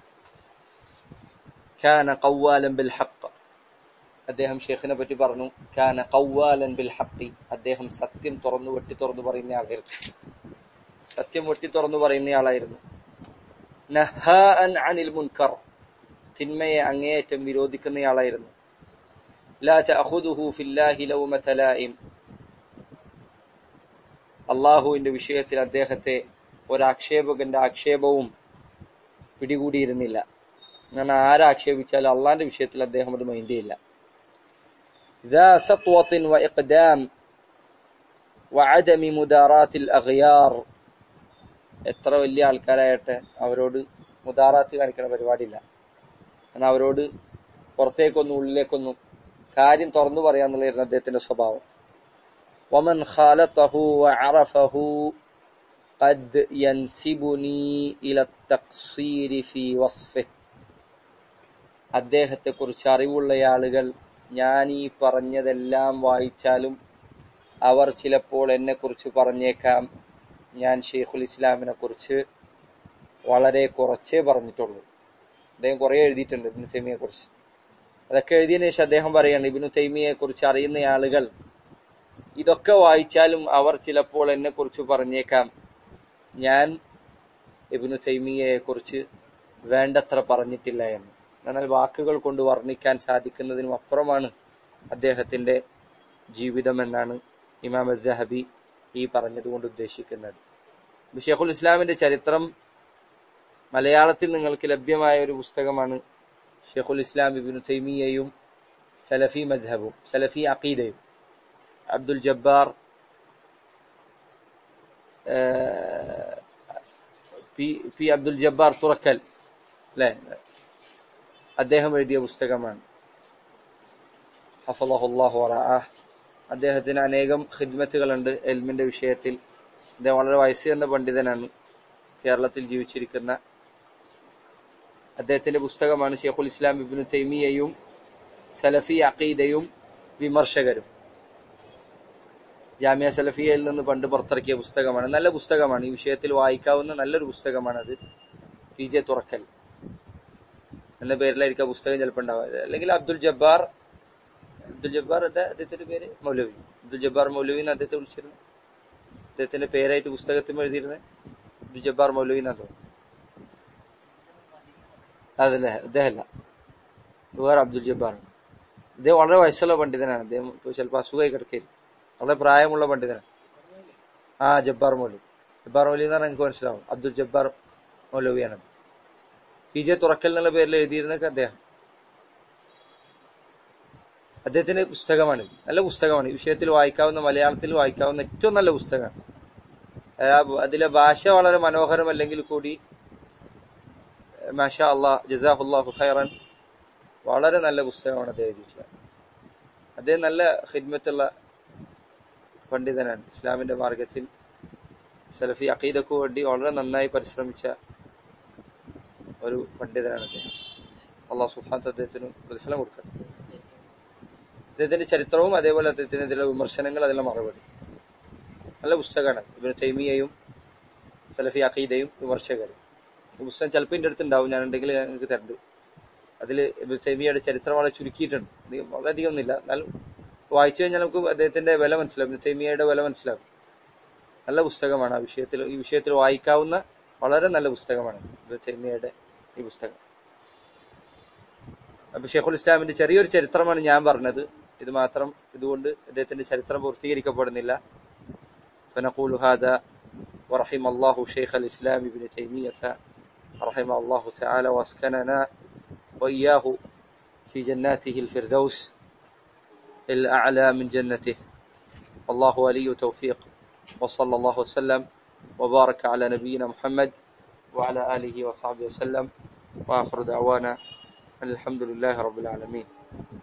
كان قوالا بالحق അദ്ദേഹം ഷെയ്ഖിനെ പറ്റി പറഞ്ഞു കാന കൗവാലൻ ബിൽ ഹഖി അദ്ദേഹം സത്യം തുറന്നു വെട്ടി തുറന്നു പറയുന്ന ആളായിരുന്നു സത്യം വെട്ടി തുറന്നു പറയുന്ന ആളായിരുന്നു നഹാഅൻ അനിൽ മുൻകർ തിന്മയെ അങ്ങേയറ്റം വിരോധിക്കുന്നയാളായിരുന്നു ലാ തഅഖുദുഹു ഫില്ലാഹി ലൗമത ലായിം അള്ളാഹുവിന്റെ വിഷയത്തിൽ അദ്ദേഹത്തെ ഒരാക്ഷേപകന്റെ ആക്ഷേപവും പിടികൂടിയിരുന്നില്ല അങ്ങനെ ആരാക്ഷേപിച്ചാലും അള്ളാന്റെ വിഷയത്തിൽ അദ്ദേഹം അത് മൈൻഡ് ചെയ്യില്ല ذا سطوة وإقدام وعدم مداراة الأغيار എത്ര വലിയ ആൾക്കാരായിട്ട് അവരോട് മുദാറാത്ത് കാണിക്കുന്ന പരിപാടിയില്ല എന്നാൽ അവരോട് പുറത്തേക്കൊന്നും ഉള്ളിലേക്കൊന്നും കാര്യം തുറന്നു പറയാന്നുള്ളതായിരുന്നു അദ്ദേഹത്തിന്റെ സ്വഭാവം ومن خالطه وعرفه قد ينسبني إلى التقصير في وصفه അദ്ദേഹത്തെ കുറിച്ച് അറിവുള്ള ആളുകൾ ഞാൻ ഈ പറഞ്ഞതെല്ലാം വായിച്ചാലും അവർ ചിലപ്പോൾ എന്നെ കുറിച്ച് പറഞ്ഞേക്കാം ഞാൻ ഷെയ്ഖുൽ ഇസ്ലാമിനെ കുറിച്ച് വളരെ കുറച്ചേ പറഞ്ഞിട്ടുള്ളൂ അദ്ദേഹം കുറെ എഴുതിയിട്ടുണ്ട് ഇബിനു തൈമിയെ കുറിച്ച് അതൊക്കെ എഴുതിയതിനു ശേഷം അദ്ദേഹം പറയാണ് ഇബിനു തൈമിയെ കുറിച്ച് അറിയുന്ന ആളുകൾ ഇതൊക്കെ വായിച്ചാലും അവർ ചിലപ്പോൾ എന്നെ കുറിച്ച് പറഞ്ഞേക്കാം ഞാൻ ഇബിനു തൈമിയെ കുറിച്ച് വേണ്ടത്ര പറഞ്ഞിട്ടില്ല എന്ന് എന്നാൽ വാക്കുകൾ കൊണ്ട് വർണ്ണിക്കാൻ സാധിക്കുന്നതിനും അപ്പുറമാണ് അദ്ദേഹത്തിന്റെ ജീവിതം എന്നാണ് ഇമാം അസ്ഹബി ഈ പറഞ്ഞതുകൊണ്ട് ഉദ്ദേശിക്കുന്നത് ഷെയ്ഖുൽ ഇസ്ലാമിന്റെ ചരിത്രം മലയാളത്തിൽ നിങ്ങൾക്ക് ലഭ്യമായ ഒരു പുസ്തകമാണ് ഷെയ്ഖുൽ ഇസ്ലാം ഇബിനു തൈമിയയും സലഫി മദ്ഹബും സലഫി അഖീദയും അബ്ദുൽ ജബ്ബാർ പി പി അബ്ദുൽ ജബ്ബാർ തുറക്കൽ അല്ലെ അദ്ദേഹം എഴുതിയ പുസ്തകമാണ് ഹഫലഹുല്ലാഹു വറഅഹ് അദ്ദേഹത്തിന് അനേകം ഖിദ്മത്തുകളുണ്ട് എൽമിന്റെ വിഷയത്തിൽ അദ്ദേഹം വളരെ വയസ്സ് എന്ന പണ്ഡിതനാണ് കേരളത്തിൽ ജീവിച്ചിരിക്കുന്ന അദ്ദേഹത്തിന്റെ പുസ്തകമാണ് ഷെയ്ഖുൽ ഇസ്ലാം ഇബ്നു തൈമിയയും സലഫി അഖീദയും വിമർശകരും ജാമ്യ സലഫിയയിൽ നിന്ന് പണ്ട് പുറത്തിറക്കിയ പുസ്തകമാണ് നല്ല പുസ്തകമാണ് ഈ വിഷയത്തിൽ വായിക്കാവുന്ന നല്ലൊരു പുസ്തകമാണ് അത് പി ജെ തുറക്കൽ എന്ന പേരിലായിരിക്കും ആ പുസ്തകം ചിലപ്പോൾ ഉണ്ടാവുക അല്ലെങ്കിൽ അബ്ദുൽ ജബ്ബാർ അബ്ദുൽ ജബ്ബാർ എന്താ അദ്ദേഹത്തിന്റെ പേര് മൗലവി അബ്ദുൽ ജബ്ബാർ മൗലവി എന്ന് അദ്ദേഹത്തെ വിളിച്ചിരുന്നു അദ്ദേഹത്തിന്റെ പേരായിട്ട് പുസ്തകത്തിൽ എഴുതിയിരുന്നത് അബ്ദുൽ ജബ്ബാർ മൗലവി എന്നാ തോന്നുന്നു അതല്ലേ അദ്ദേഹമല്ല വേറെ അബ്ദുൽ ജബ്ബാർ അദ്ദേഹം വളരെ വയസ്സുള്ള പണ്ഡിതനാണ് അദ്ദേഹം ഇപ്പോൾ ചിലപ്പോൾ അസുഖമായി കിടക്കരുത് വളരെ പ്രായമുള്ള പണ്ഡിതനാണ് ആ ജബ്ബാർ മൗലവി ജബ്ബാർ മൗലവി എന്ന് പറഞ്ഞാൽ എനിക്ക് മനസ്സിലാവും അബ്ദുൽ ജബ്ബാർ മൗലവിയാണ് പി ജെ തുറക്കൽ എന്നുള്ള പേരിൽ എഴുതിയിരുന്നൊക്കെ അദ്ദേഹം അദ്ദേഹത്തിന്റെ പുസ്തകമാണ് നല്ല പുസ്തകമാണ് ഈ വിഷയത്തിൽ വായിക്കാവുന്ന മലയാളത്തിൽ വായിക്കാവുന്ന ഏറ്റവും നല്ല പുസ്തകമാണ് അതിലെ ഭാഷ വളരെ മനോഹരമല്ലെങ്കിൽ കൂടി മാഷാ അള്ളാഹ് ജസാഹുല്ലാഹു ഖൈറൻ വളരെ നല്ല പുസ്തകമാണ് അദ്ദേഹം എഴുതിയിട്ടുള്ളത് അദ്ദേഹം നല്ല ഹിദ്മത്തുള്ള പണ്ഡിതനാണ് ഇസ്ലാമിന്റെ മാർഗത്തിൽ സലഫി അഖീദക്കു വേണ്ടി വളരെ നന്നായി പരിശ്രമിച്ച ഒരു പണ്ഡിതനാണ് അദ്ദേഹം അള്ളാഹു സുഹാന്ത് അദ്ദേഹത്തിന് പ്രതിഫലം കൊടുക്കട്ടെ അദ്ദേഹത്തിന്റെ ചരിത്രവും അതേപോലെ അദ്ദേഹത്തിന് ഇതിലെ വിമർശനങ്ങൾ അതിലെ മറുപടി നല്ല പുസ്തകമാണ് ഇവന് തൈമിയയും സലഫി അഖീദയും വിമർശകരും ഈ പുസ്തകം ചിലപ്പോൾ എൻ്റെ അടുത്ത് ഉണ്ടാവും ഞാൻ ഉണ്ടെങ്കിൽ നിങ്ങൾക്ക് തരണ്ട് അതിൽ ഇബിൻ തൈമിയയുടെ ചരിത്രം വളരെ ചുരുക്കിയിട്ടുണ്ട് വളരെയധികം ഒന്നുമില്ല എന്നാലും വായിച്ചു കഴിഞ്ഞാൽ നമുക്ക് അദ്ദേഹത്തിന്റെ വില മനസ്സിലാവും ഇബിൻ തൈമിയയുടെ വില മനസ്സിലാവും നല്ല പുസ്തകമാണ് ആ വിഷയത്തിൽ ഈ വിഷയത്തിൽ വായിക്കാവുന്ന വളരെ നല്ല പുസ്തകമാണ് ഇബിൻ തൈമിയയുടെ ഈ പുസ്തകം അപ്പൊ ഷെയ്ഖുൽ ഇസ്ലാമിന്റെ ചെറിയൊരു ചരിത്രമാണ് ഞാൻ പറഞ്ഞത് ഇത് മാത്രം ഇതുകൊണ്ട് അദ്ദേഹത്തിന്റെ ചരിത്രം പൂർത്തീകരിക്കപ്പെടുന്നില്ല فنقول هذا ورحم الله شيخ الإسلام ابن تيمية رحمه الله تعالى واسكننا وإياه في جناته الفردوس الأعلى من جنته والله ولي توفيق وصلى الله وسلم وبارك على نبينا محمد وعلى آله وصحبه وسلم وآخر دعوانا أن الحمد لله رب العالمين